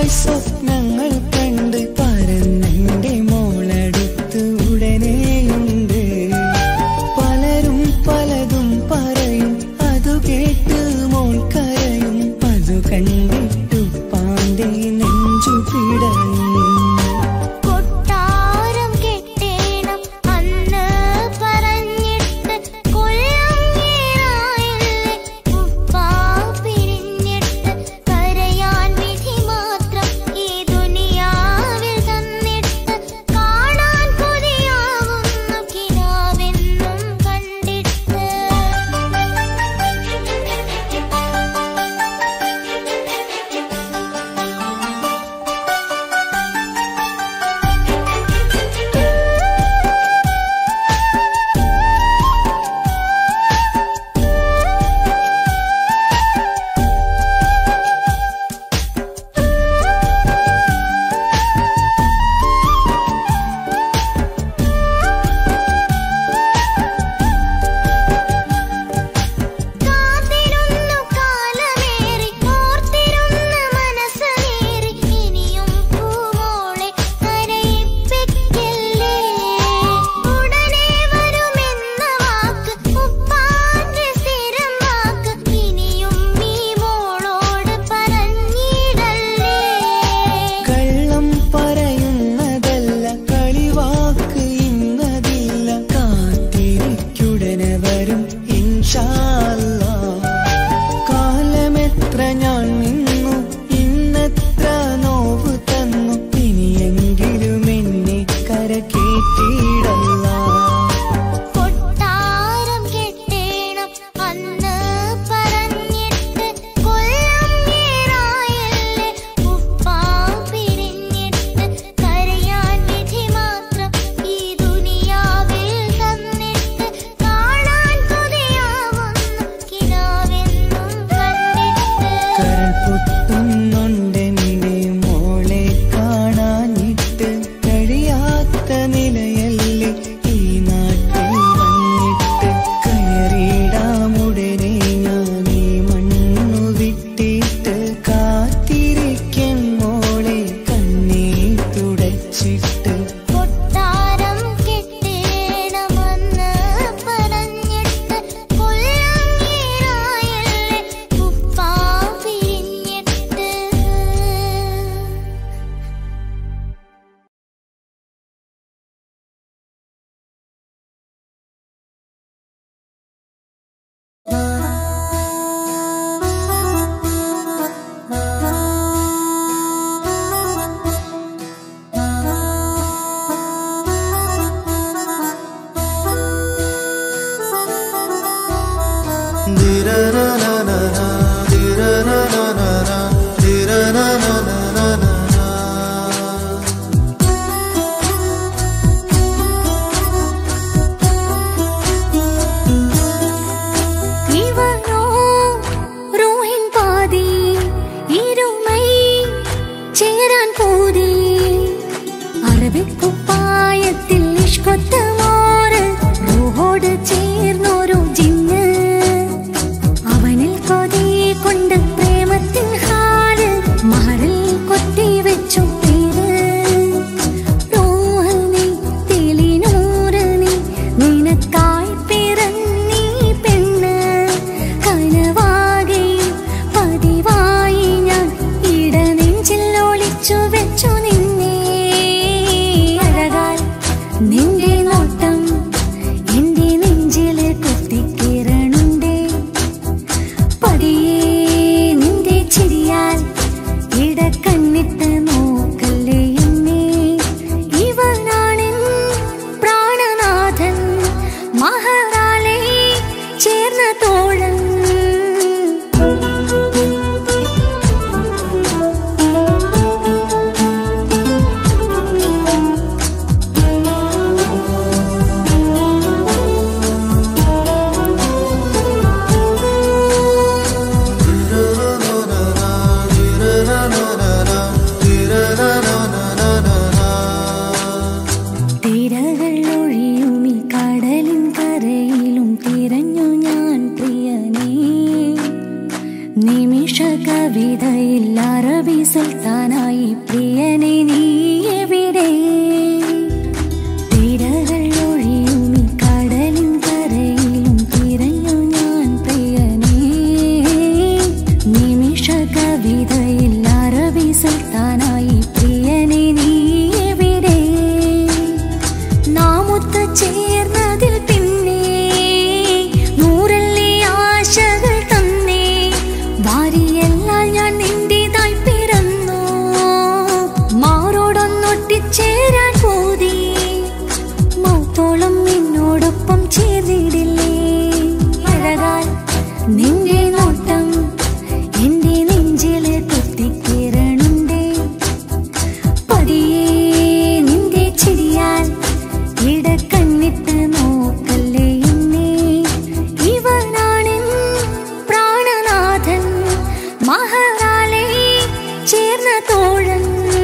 Speaker 3: സ്വപ്നങ്ങൾ കണ്ട് പരന്നെന്റെ മോളടുത്ത് ഉടനെയുണ്ട് പലരും പലതും പറയും അതു കേട്ട് മോൾ കരയും അതു കണ്ടിട്ടു പാണ്ഡെ നെഞ്ചു പിടയും
Speaker 5: കൊട്ടാരം കെട്ടേണം അന്ന് പറഞ്ഞിട്ട് കൊല്ലം ഏറായില്ലേ ഉപ്പാ പിരിഞ്ഞിട്ട് കരയാൻ വിധി മാത്രം ഈ ദുനിയാവിൽ തന്നിട്ട് കാണാൻ കൊതിയാവുന്നു കിനാവെന്നും കണ്ടിട്ട് കാത്തിരുന്നു കാലമേറി ഓർത്തിരുന്ന മനസ്സേറി ഇനിയും പൂവോളെ കരയിപ്പിക്കല്ലേ ഉടനെ വരുമെന്ന വാക്ക് ഉപ്പാന്റെ സ്ഥിരം വാക്ക് ഇനിയും ഈ മോളോട് പറഞ്ഞിടല്ലേ
Speaker 3: കള്ളം പറയുന്നതല്ല കളിവാക്ക് ഇന്നതില്ല കാത്തിരിക്കുടനെ വരും ഇൻഷാല്ലാ കാലമെത്ര ഞാൻ നിന്നു ഇന്നെത്ര നോവ് തന്നു ഇനിയെങ്കിലും എന്നെ കരക്കേറ്റിടല്ല
Speaker 5: കൊട്ടാരം കെട്ടേണം അന്ന് പറഞ്ഞിട്ട് കൊല്ലം ഏറായല്ലേ ഉപ്പാ പിരിഞ്ഞിട്ട് കരയാൻ വിധി മാത്രം ഈ ദുനിയാവിൽ തന്നിട്ട് കാണാൻ കൊതിയാവുന്നു കിനാവെന്നും കണ്ടിട്ട്
Speaker 3: കരൾ പൊട്ടുന്നുണ്ടെന്റെ മോളെ കാണാനിട്ട് കഴിയാത്ത നിലയല്ലേ ഈ നാട്ടിൽ വന്നിട്ട് കയറിയിടാമുടനെ ഞാൻ ഈ മണ്ണു വിട്ടിട്ട് കാത്തിരിക്കും മോളെ കണ്ണീ തുടച്ചിട്ട്
Speaker 5: കൊട്ടാരം കെട്ടേണമെന്ന് പറഞ്ഞിട്ട് കൊല്ലം ഏറായല്ലേ ഉപ്പാ പിരിഞ്ഞിട്ട്
Speaker 9: ഇവനോ റൂഹിൻ പാതി ഇരുമൈ ചേരാൻ പോതി അറബിക്കുപ്പായത്തിൽ ഇഷ്കൊത്ത മോറ് റൂഹോട് ചേർന്നൊരു ജിന്ന് അവനിൽ കൊതി കൊണ്ട് പ്രേമത്തിൻ ഹാല് മഹറിൽ കൊത്തി വെച്ചു പേര് റൂഹ് നീ തെളിനൂറ് നീ നിനക്കായി പിറന്നീ പെണ്ണ് കനവാകെയും പതിവായി ഞാൻ ഇടനെഞ്ചിൽ ഒളിച്ചു വെച്ചു നിന്നെ അഴകാൽ നിന്റെ നോട്ടം എന്റെ നെഞ്ചിൽ കുത്തിക്കിരണുണ്ടേ പതിയെ നിന്റെ ചിരിയാൽ ഇടക്കണ്ണിട്ട് നോക്കല്ലേ എന്നെ ഇവനാണെൻ പ്രാണനാഥൻ മഹാറാലെ ചേർന്ന തോഴൻ തിരകൾ ഒഴിയും ഈ കടലിൻ കരയിലും തിരഞ്ഞു ഞാൻ പ്രിയനേ നിമിഷ കവിതയിൽ അറബി സുൽത്താനായി പ്രിയനെ നീ എവിടെ തിരകൾ ഒഴിയും ഈ കടലിൻ കരയിലും തിരഞ്ഞു ഞാൻ പ്രിയനേ നിമിഷ കവിതയിൽ അറബി സുൽത്താനായി പ്രിയനെ നീ എവിടെ നാമൊത്ത് ചേർന്നതിൽ പിന്നെ നൂറല്ലേ ആശകൾ തന്നേ വാരിയെല്ലാം ഞാൻ നിന്റേതായി പിറന്നു മാറോടൊന്നൊട്ടിച്ചേരാൻ പോതി മൗത്തോളം നിന്നോടൊപ്പം ചേർന്നിടില്ലേ അഴകാൽ നിന്റെ നോട്ടം എന്റെ നെഞ്ചില് കുത്തിക്കിരണുണ്ടേ പതിയെ നിന്റെ ചിരിയാൽ ഇടക്കണ്ണിട്ട് നോക്കല്ലേ എന്നെ ഇവനാണെൻ പ്രാണനാഥൻ മഹാറാലെ ചേർന്ന തോഴൻ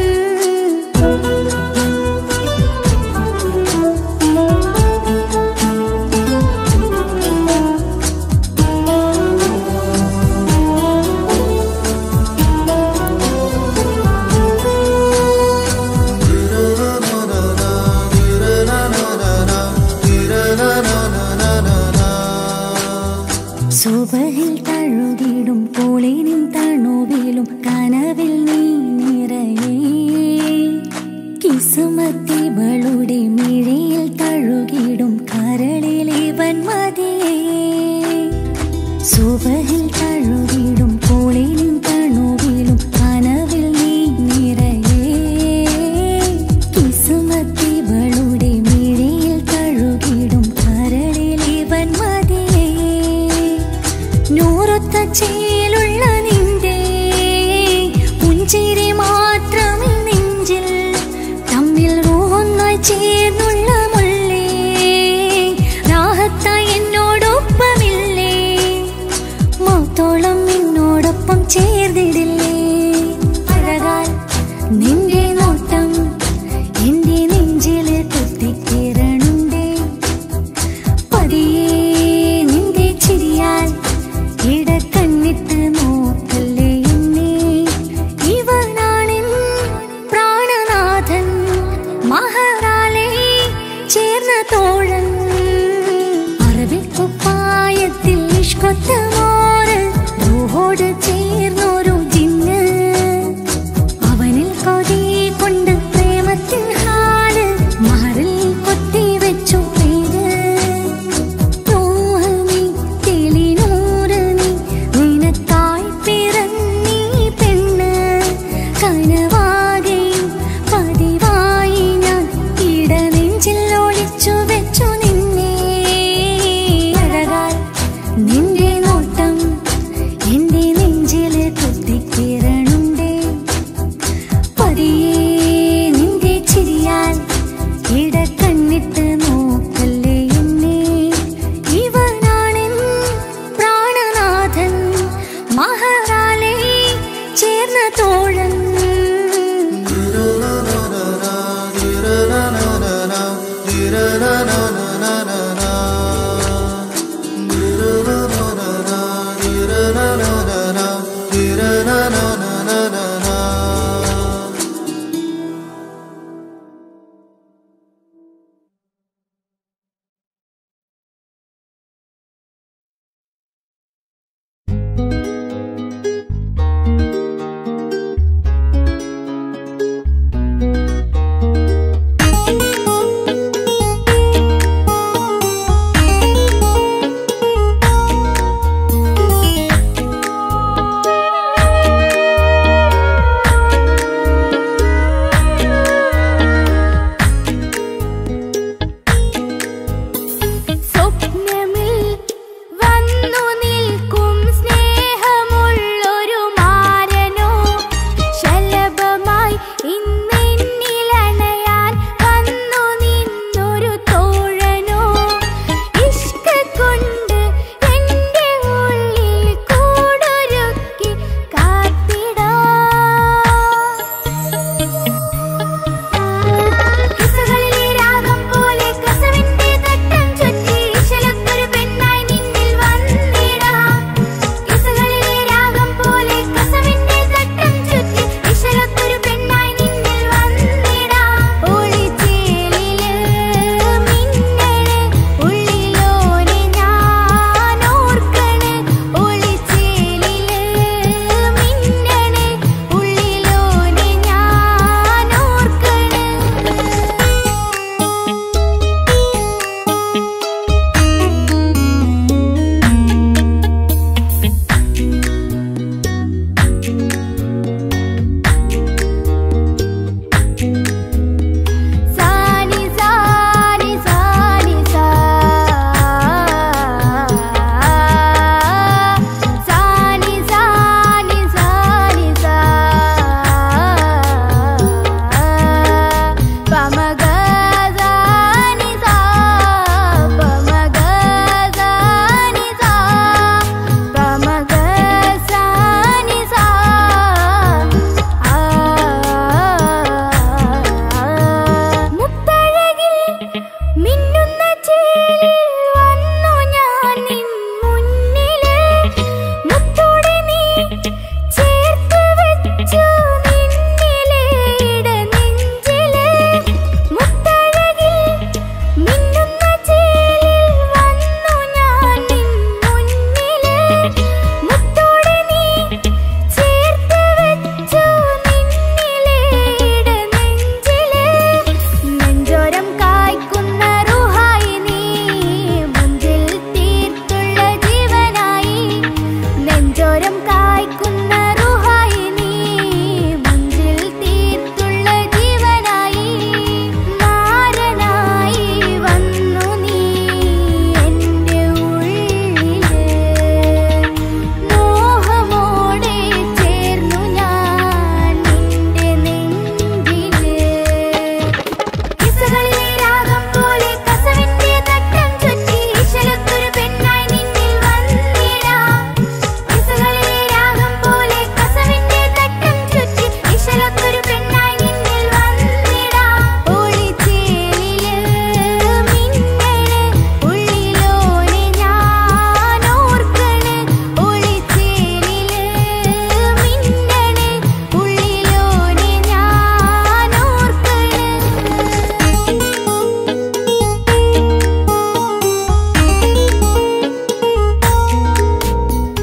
Speaker 9: സുബഹിൽ തഴുകിടും കോളിനും തണുവിലും കനവിൽ നീ നിറയേ കിസുമത്തിവളുടെ മിഴിയിൽ തഴുകിടും കരളിലിവൻ മതിയേ സുബഹിൽ തഴുകിടും കോളിനും തണുവിലും കനവിൽ നീ നിറയേ കിസുമത്തിവളുടെ മിഴിയിൽ തഴുകിടും കരളിലിവൻ മതിയേ നൂറൊത്ത ചേലുള്ള നിന്റെ പുഞ്ചിരി മാത്രമേ നെഞ്ചിൽ തമ്മിൽ ഒന്നായി ചേർന്നുള്ള മുള്ളേ രാഹത്തായി എന്നോടൊപ്പമില്ലേ മൗത്തോളം എന്നോടൊപ്പം ചേർന്നിടില്ലേ അഴകാൽ നിന്റെ നോട്ടം എന്റെ നെഞ്ചില് കുത്തിക്കിരണുണ്ടേ പതിയെ നിന്റെ ചിരിയാൽ ഇടക്കണ്ണിട്ട് നോക്കല്ലേ എന്നെ ഇവനാണെൻ പ്രാണനാഥൻ മഹാറാലെ ചേർന്ന തോഴൻ അറബിക്കുപ്പായത്തിൽ ഇഷ്കൊത്ത മോറ് റൂഹോട് ചേർന്നൊരു ജിന്ന് അവനിൽ കൊതി കൊണ്ട് പ്രേമത്തിൻ ഹാല് മഹറിൽ കൊത്തി വെച്ചു പേര് റൂഹനി തെളിനൂറനി നിനക്കായി പിറന്നീ പെണ്ണ് കനവാകെയും പതിവായി ഞാൻ ഇടനെഞ്ചിൽ ഒളിച്ചു വെച്ചു നിന്നെ അഴകാൽ നിന്റെ നോട്ടം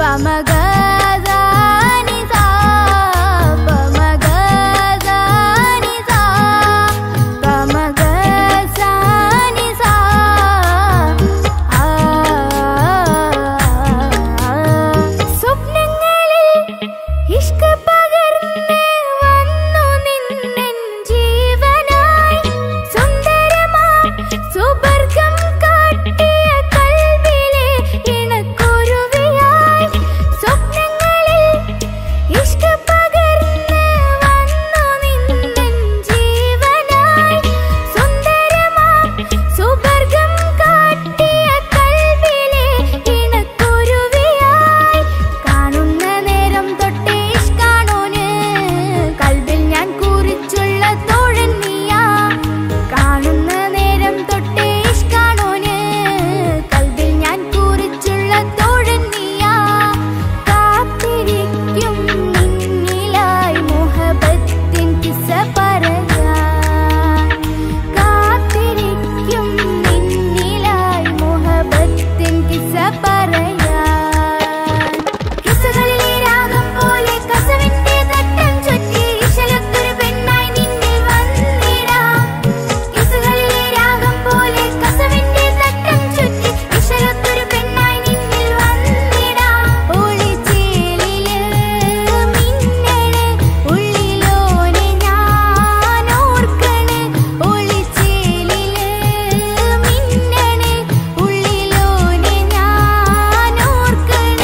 Speaker 9: പമഗദാനിസാ പമഗദാനിസാ പമഗസാനിസാ ആ സ്വപ്നങ്ങളിൽ ഇഷ്ക പകർന്ന് വന്നു നിന്നെൻ ജീവനായി സുന്ദരമാ സുവർഗം കാട്ടിയ കൽവിലെ ഇണക്കുരുവിയായി സ്വപ്നങ്ങളിൽ ഇഷ്ക പകർന്ന് വന്നു നിന്നെൻ ജീവനായി സുന്ദരമാ സുവർഗം കാട്ടിയ കൽവിലെ ഇണക്കുരുവിയായി കാണുന്ന നേരം തൊട്ടേ ഇഷ്കാണോന് കൽവിൽ ഞാൻ കുറിച്ചുള്ള തോഴൻ നീയാ കാണുന്ന നേരം തൊട്ടേ ഇഷ്കാണോന് കൽവിൽ ഞാൻ കുറിച്ചുള്ള തോഴൻ നീയാ കാത്തിരിക്കും നിന്നിലായി മുഹബത്തിൻ കിസ്സ പറയാൻ കാത്തിരിക്കും നിന്നിലായി മുഹബത്തിൻ കിസ്സ പറയാൻ കിസ്സകളിലെ രാഗം പോലെ കസവിന്റെ തട്ടം ചുറ്റി ഇശലൊത്തൊരു പെണ്ണായി നിന്നിൽ വന്നിടാം കിസ്സകളിലെ രാഗം പോലെ കസവിന്റെ തട്ടം ചുറ്റി ഇശലൊത്തൊരു പെണ്ണായി നിന്നിൽ വന്നിടാം ഒളിച്ചേലില് മിന്നണ് ഉള്ളിലോനെ ഞാൻ ഓർക്കണ് ഒളിച്ചേലില് മിന്നണ് ഉള്ളിലോനെ ഞാൻ ഓർക്കണ്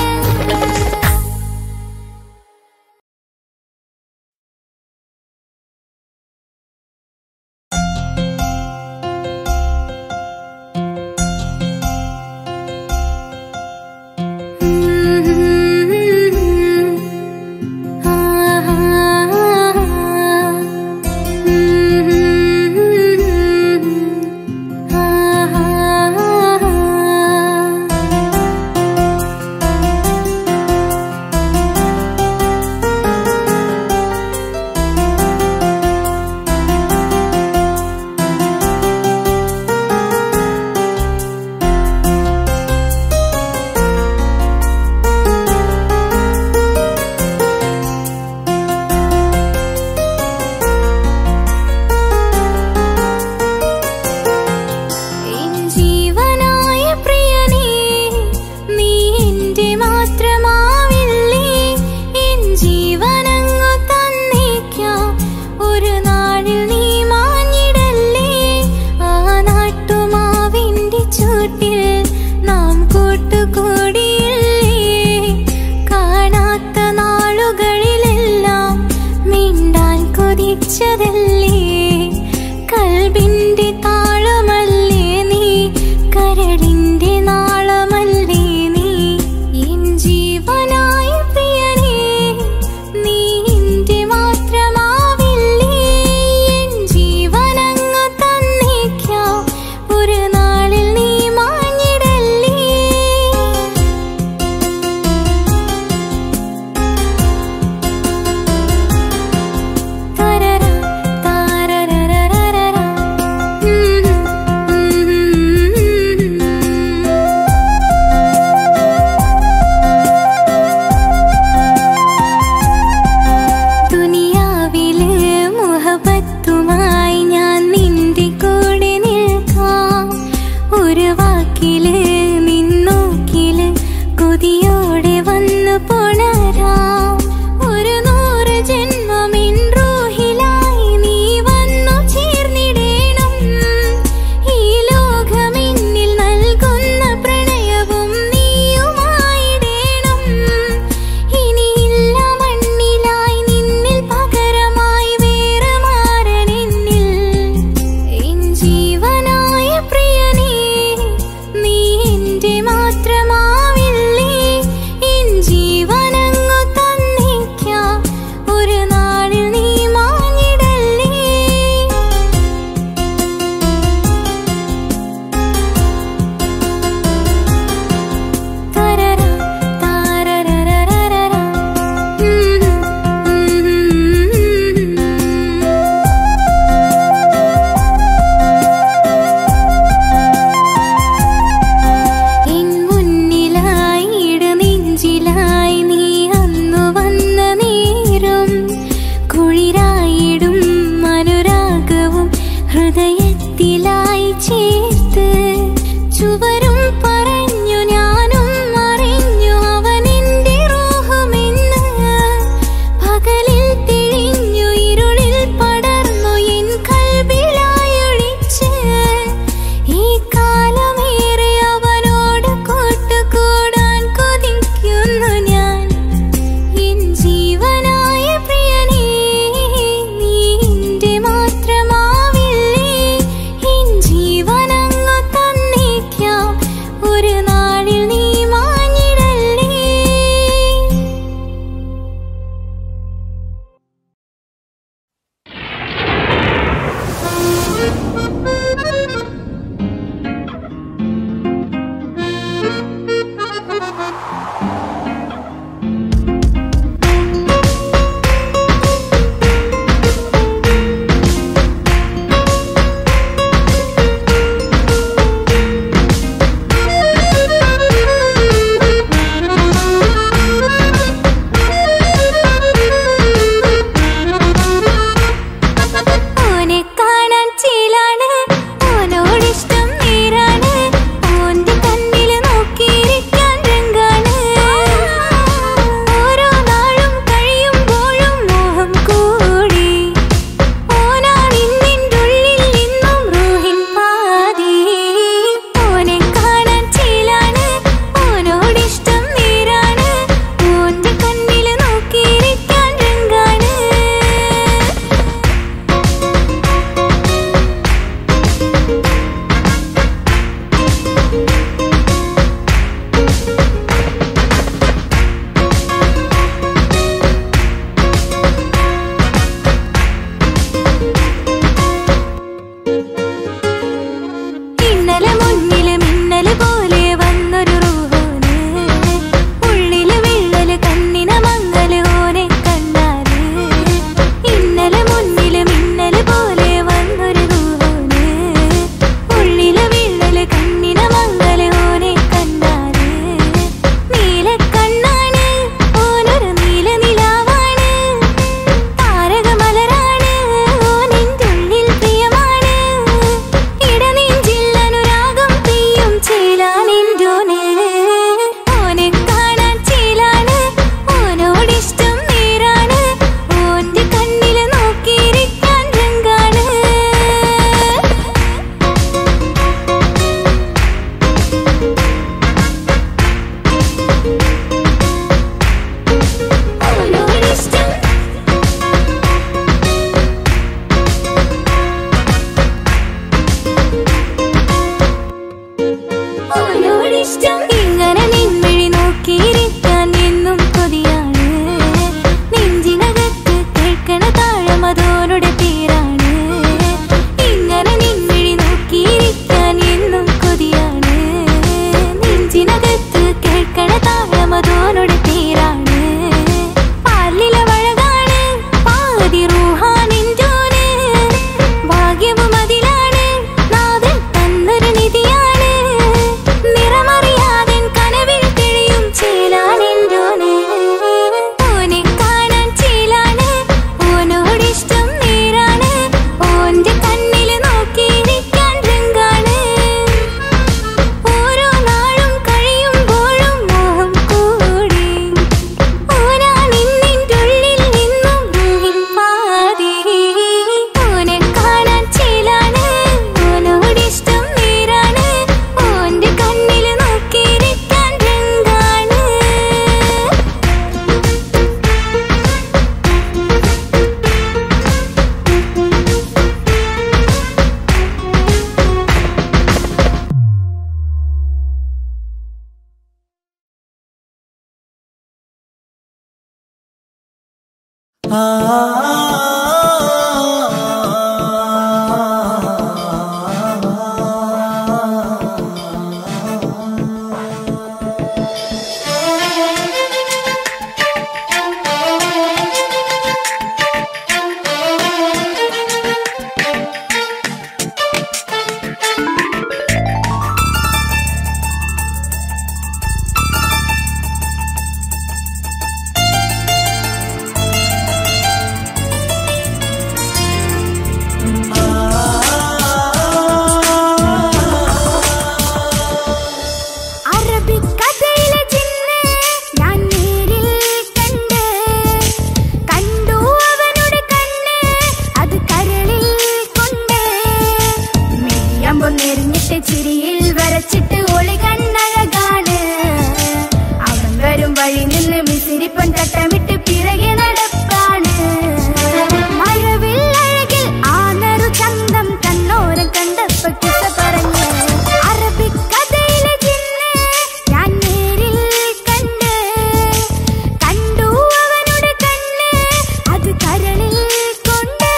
Speaker 9: അറബിക്കഥയിലെ ജിന്ന് ഞാൻ നേരിൽ കണ്ട് കണ്ടു അവനുടെ കണ്ണ് അത് കരളിൽ കൊണ്ട് മെയ്യമ്പം നെരിഞ്ഞിട്ട് ചിരിയിൽ വരച്ചിട്ട് ഒളി കണ്ണഴകാണ് അവൻ വരും വഴി നിന്ന് മിസിരിപ്പൻ തട്ടമിട്ട് പിറകെ നടപ്പാണ് മഴവിൽ അഴകിൽ ആ നറു ചന്തം കണ്ണോരം കണ്ടപ്പോ കിസ പറഞ്ഞു അറബിക്കഥയിലെ ജിന്ന് ഞാൻ നേരിൽ കണ്ട് കണ്ടു അവനുടെ കണ്ണ് അത് കരളിൽ കൊണ്ട്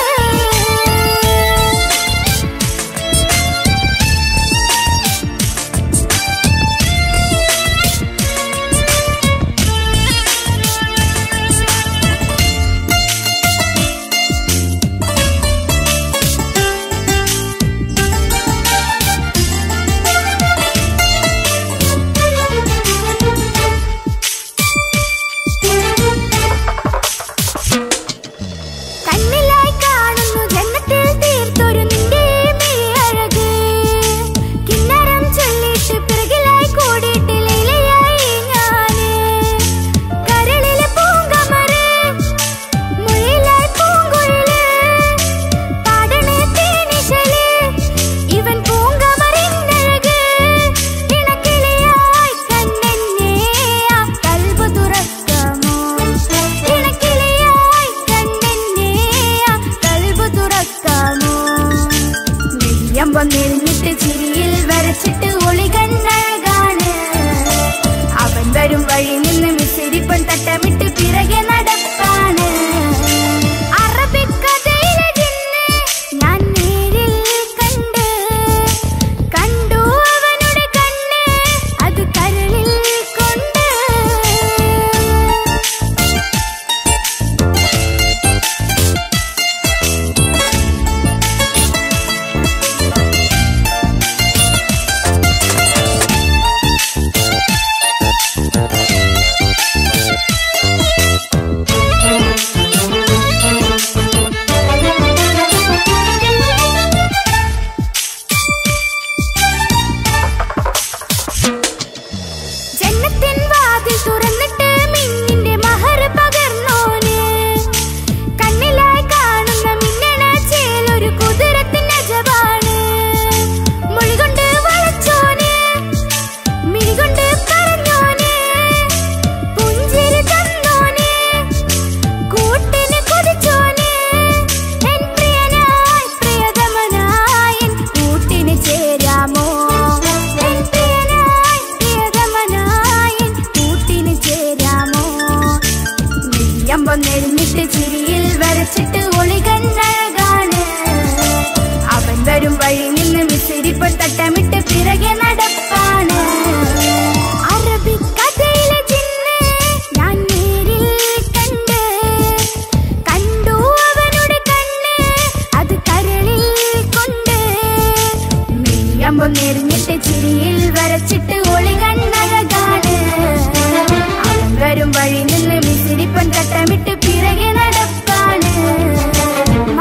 Speaker 9: കണ്ണിലായി കാണുന്നു ജന്മത്തിൽ തീർത്തൊരു നിന്റെ മെയ്യഴക് കിന്നരം ചൊല്ലിട്ട് പിറകിലായി കൂടിയിട്ട് ലൈലയായി ഞാന് കരളിലെ പൂങ്കമറ് മുഴിലായി പൂങ്കുഴല് പാടണേ തേനിശല് ഇവൻ പൂങ്കമറിന്നഴക് ഇണക്കിളിയായി കണ്ണെന്നെ ആ കൽബ് തുറക്കാമോ ഇണക്കിളിയായി കണ്ണെന്നെ ആ കൽബ് തുറക്കാമോ നെയ്യമ്പം നെരിഞ്ഞിട്ട് ചിരിയിൽ വരച്ചിട്ട് ഒളി കണ്ണഴകാണ് അവൻ വരും വഴി നിന്ന് മിസിരിപ്പൻ തട്ടമിട്ട് പിറകെ നടപ്പാണ് അറബിക്കഥയിലെ ജിന്ന് ഞാൻ നേരിൽ കണ്ട് കണ്ടു അവനുടെ കണ്ണ് അത് കരളിൽ കൊണ്ട് ജന്നത്തിൻ വാതിൽ തുറന്നിട്ട് മിന്നിന്റെ മഹർ പകർന്നോന് കണ്ണിലായി കാണുന്ന മിന്നണ ചേലൊരു കുതിരത്തിന്റെ അജവാണ് മൊഴികൊണ്ട് വളച്ചോന് മിഴികൊണ്ട് പറഞ്ഞോന് പുഞ്ചിരി തന്നോന് കൂട്ടിന് കൊതിച്ചോന് എൻ പ്രിയനായി പ്രിയതമനായി എൻ കൂട്ടിന് ചേരാമോ എൻ പ്രിയനായി പ്രിയതമനായി എൻ കൂട്ടിന് ചേരാമോ നെയ്യമ്പം നെരിഞ്ഞിട്ട് ചിരിയിൽ വരച്ചിട്ട് ഒളി കണ്ണഴകാണ് അവൻ വരും വഴി നിന്ന് മിസിരിപ്പ് തട്ടമിട്ട് പിറകെ നടപ്പാണ് അറബിക്കഥയിലെ ജിന്ന് ഞാൻ നേരിൽ കണ്ട് കണ്ടു അവനുടെ കണ്ണ് അത് കരളിൽ കൊണ്ട് മെയ്യമ്പം നെരിഞ്ഞിട്ട് ചിരിയിൽ വരച്ചിട്ട് ഒളി കണ്ണഴകാണ് അവൻ വരും വഴി നിന്ന് മിസിരിപ്പൻ തട്ടമിട്ട് പിറകെ നടപ്പാണ്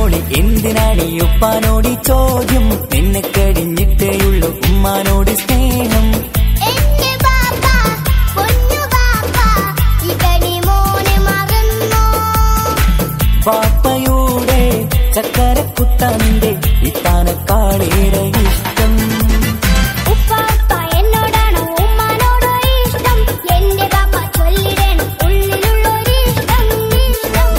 Speaker 2: മോളെ എന്തിനാണ് ഈ ഉപ്പാനോട് ഈ ചോദ്യം നിന്നെ കഴിഞ്ഞിട്ടേയുള്ളൂ ഉമ്മാനോട് സ്നേഹം
Speaker 5: എന്റെ ബാപ്പ പൊന്നു ബാപ്പ ഇകടി മോനെ മറന്നോ
Speaker 2: പാപ്പയുടെ ചക്കരക്കുത്തന്റെ ഇത്താനക്കാളേറെ ഇഷ്ടം
Speaker 5: ഉപ്പാപ്പ എന്നോടാണോ ഉമ്മാനോടോ ഇഷ്ടം എന്റെ ബാപ്പ ചൊല്ലിടണം ഉള്ളിലുള്ളൊരു ഇഷ്ടം ഇഷ്ടം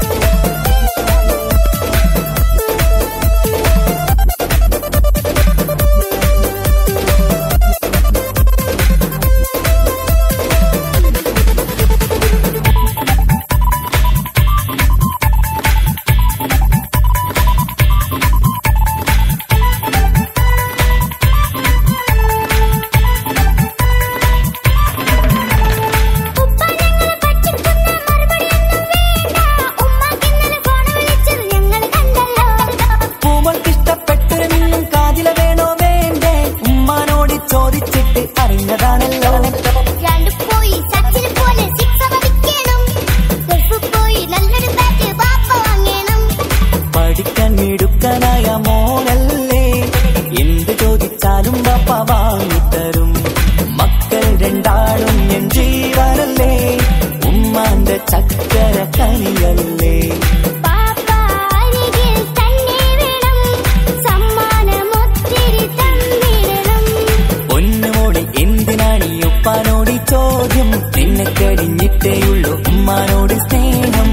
Speaker 5: ഉപ്പ ഞങ്ങളെ പറ്റിക്കുന്ന മറുപടിയൊന്നും വേണ്ട ഉമ്മാക്കിന്നലെ ഫോൺ വിളിച്ചത് ഞങ്ങൾ കണ്ടല്ലോ
Speaker 2: പൂമൾക്കിഷ്ടപ്പെട്ടൊരു മിന്നും കാതില വേണോ വേണ്ടേ ഉമ്മാനോട് ചോദിച്ചിട്ട് അറിഞ്ഞതാണല്ലോ
Speaker 5: രണ്ട് പോയി സച്ചിന് പോലെ സിക്സ് അടിക്കണം ഗൾഫ് പോയി നല്ലൊരു ബാറ്റ് ബാപ്പ വാങ്ങണം
Speaker 2: പഠിക്കാൻ മിടുക്കനായ മോനല്ലേ എന്ത് ചോദിച്ചാലും ബാപ്പ വാങ്ങിത്തരും മക്കൾ രണ്ടാളും എൻ ജീവനല്ലേ ഉമ്മാന്റെ ചക്കര കനിയല്ലേ
Speaker 5: ബാപ്പ അരികിൽ തന്നെ വേണം സമ്മാനമൊത്തിരി തന്നിടണം
Speaker 2: പൊന്നുമോളെ എന്തിനാണ് ഈ ഉപ്പാനോട് ഈ ചോദ്യം നിന്നെ കഴിഞ്ഞിട്ടേയുള്ളൂ ഉമ്മാനോട് സ്നേഹം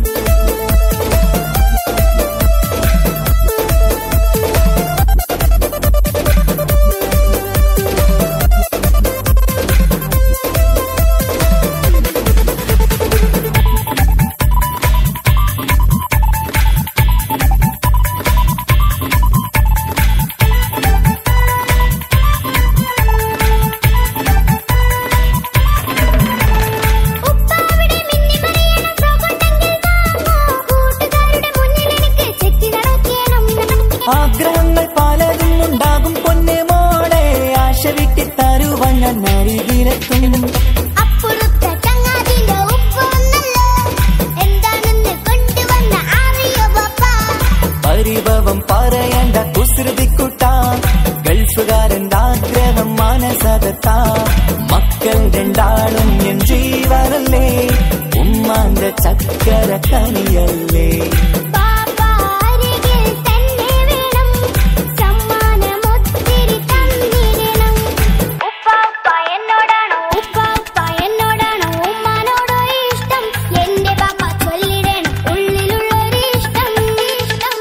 Speaker 5: ഉപ്പ അവിടെ മിന്നി മറിയണം ഫ്രോക്കുണ്ടെങ്കിൽ വാങ്ങോ കൂട്ടുകാരുടെ മുന്നിൽ എനിക്ക് ചെത്തി നടക്കണം
Speaker 2: ആഗ്രഹങ്ങൾ പലതും ഉണ്ടാകും പൊന്നെ മോളെ ആശ വിട്ടി തരുവാൻ ഞാൻ അരികിലെത്തും
Speaker 5: അപ്പുറത്തെ ചങ്ങാതിന്റെ ഉപ്പ വന്നല്ലോ എന്താണെന്ന് കൊണ്ടുവന്ന അറിയോ ബാപ്പ
Speaker 2: പരിഭവം പറയണ്ട കുസൃതിക്കുട്ട ഗൾഫുകാരന്റെ ആഗ്രഹം മാനസകത്ത മക്കൾ രണ്ടാളും എൻ ജീവനല്ലേ ഉമ്മാന്റെ ചക്കര കനിയല്ലേ
Speaker 5: ബാപ്പ അരികിൽ തന്നെ വേണം സമ്മാനമൊത്തിരി തന്നിടണം ഉപ്പാപ്പ എന്നോടാണോ ഉപ്പാപ്പ എന്നോടാണോ ഉമ്മാനോടോ ഇഷ്ടം എന്റെ ബാപ്പ ചൊല്ലിടണം ഉള്ളിലുള്ളൊരു ഇഷ്ടം ഇഷ്ടം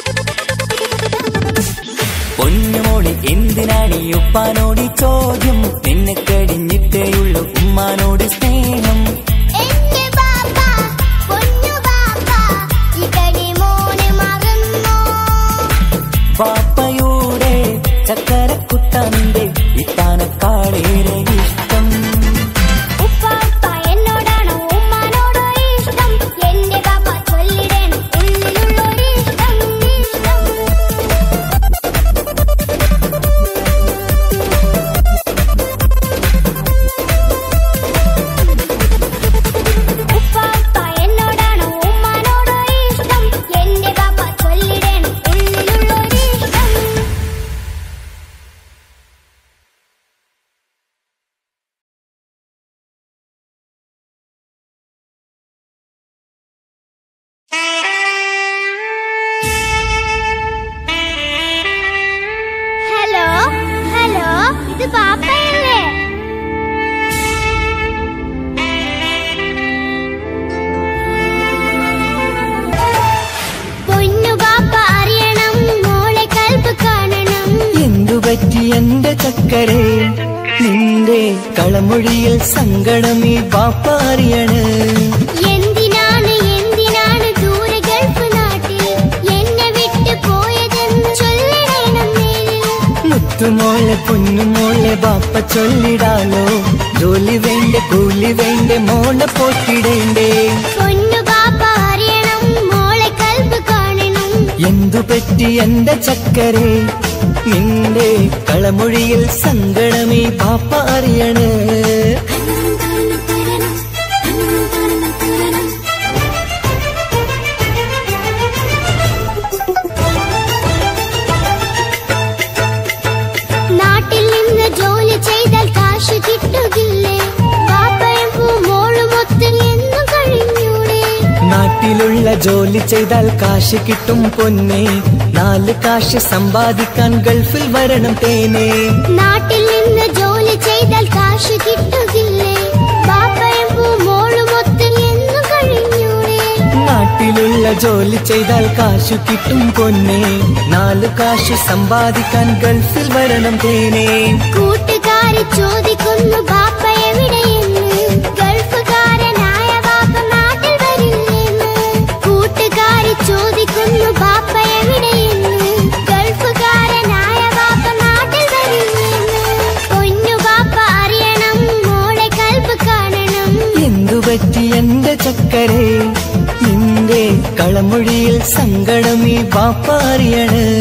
Speaker 2: പൊന്നുമോളെ എന്തിനാണ് ഈ ഉപ്പാനോട് ഈ ചോദ്യം നിന്നെ കഴിഞ്ഞിട്ടേയുള്ളൂ ഉമ്മാനോട് സ്നേഹം
Speaker 5: എന്റെ ബാപ്പ പൊന്നു ബാപ്പ ഇകടി മോനെ മറന്നോ
Speaker 2: പാപ്പയുടെ ചക്കരക്കുത്തന്റെ ഇത്താനക്കാളേറെ ഇഷ്ടം
Speaker 5: ഉപ്പാപ്പ എന്നോടാണോ ഉമ്മാനോടോ ഇഷ്ടം എന്റെ ബാപ്പ ചൊല്ലിടണം ഉള്ളിലുള്ളൊരു ഇഷ്ടം ഇഷ്ടം ഉപ്പാപ്പ എന്നോടാണോ ഉമ്മാനോടോ ഇഷ്ടം എന്റെ ബാപ്പ ചൊല്ലിടണം ഉള്ളിലുള്ളൊരു ഇഷ്ടം ഹലോ ഹലോ ഇത് പാപ്പയല്ലേ പൊന്നു പാപ്പ അറിയണം മോളെ കൽപ്പ് കാണണം
Speaker 3: എന്തു പറ്റി എന്റെ ചക്കരെ നിന്റെ കളമൊഴിയിൽ സങ്കടം ഈ ബാപ്പ അറിയണ്
Speaker 5: എന്തിനാണ് എന്തിനാണ് ദൂരെ ഗൾഫ് നാട്ടിൽ എന്നെ വിട്ട് പോയതെന്ന് ചൊല്ലിടണം നീ
Speaker 3: മുത്തുമോളെ പൊന്നുമോളെ ബാപ്പ ചൊല്ലിടാലോ ജോലി വേണ്ട കൂലി വേണ്ട മോളെ പോറ്റിടേണ്ടേ
Speaker 5: പൊന്നു പാപ്പ അറിയണം മോളെ കൽപ്പ് കാണണം
Speaker 3: എന്തു പറ്റി എന്റെ ചക്കരെ നിന്റെ കളമൊഴിയിൽ സങ്കടമേ ബാപ്പ അറിയണ് നാട്ടിലുള്ള ജോലി ചെയ്താൽ കാശ് കിട്ടും പൊന്നെ നാല് കാശ് സമ്പാദിക്കാൻ ഗൾഫിൽ വരണം തേനെ
Speaker 5: നാട്ടിൽ നിന്ന് ജോലി ചെയ്താൽ കാശ് കിട്ടുകില്ലേ ബാപ്പയും മോളും ഒത്ത് എന്നു കഴിഞ്ഞൂടെ
Speaker 3: നാട്ടിലുള്ള ജോലി ചെയ്താൽ കാശു കിട്ടും പൊന്നെ നാല് കാശ് സമ്പാദിക്കാൻ ഗൾഫിൽ വരണം തേനെ
Speaker 5: കൂട്ടുകാര് ചോദിക്കുന്നു ബാപ്പ എവിടെയെന്ന് ഗൾഫുകാരനായ ബാപ്പ നാട്ടിൽ വരില്ലെന്ന് കൂട്ടുകാര് ചോദിക്കുന്നു ബാപ്പ എവിടെയെന്ന് ഗൾഫുകാരനായ ബാപ്പ നാട്ടിൽ വരില്ലെന്ന് പൊന്നു ബാപ്പ അറിയണം മോളെ കൽപ്പ് കാണണം
Speaker 3: എന്തു പറ്റി എന്റെ ചക്കരെ നിന്റെ കളമൊഴിയിൽ സങ്കടം ഈ ബാപ്പ അറിയണേ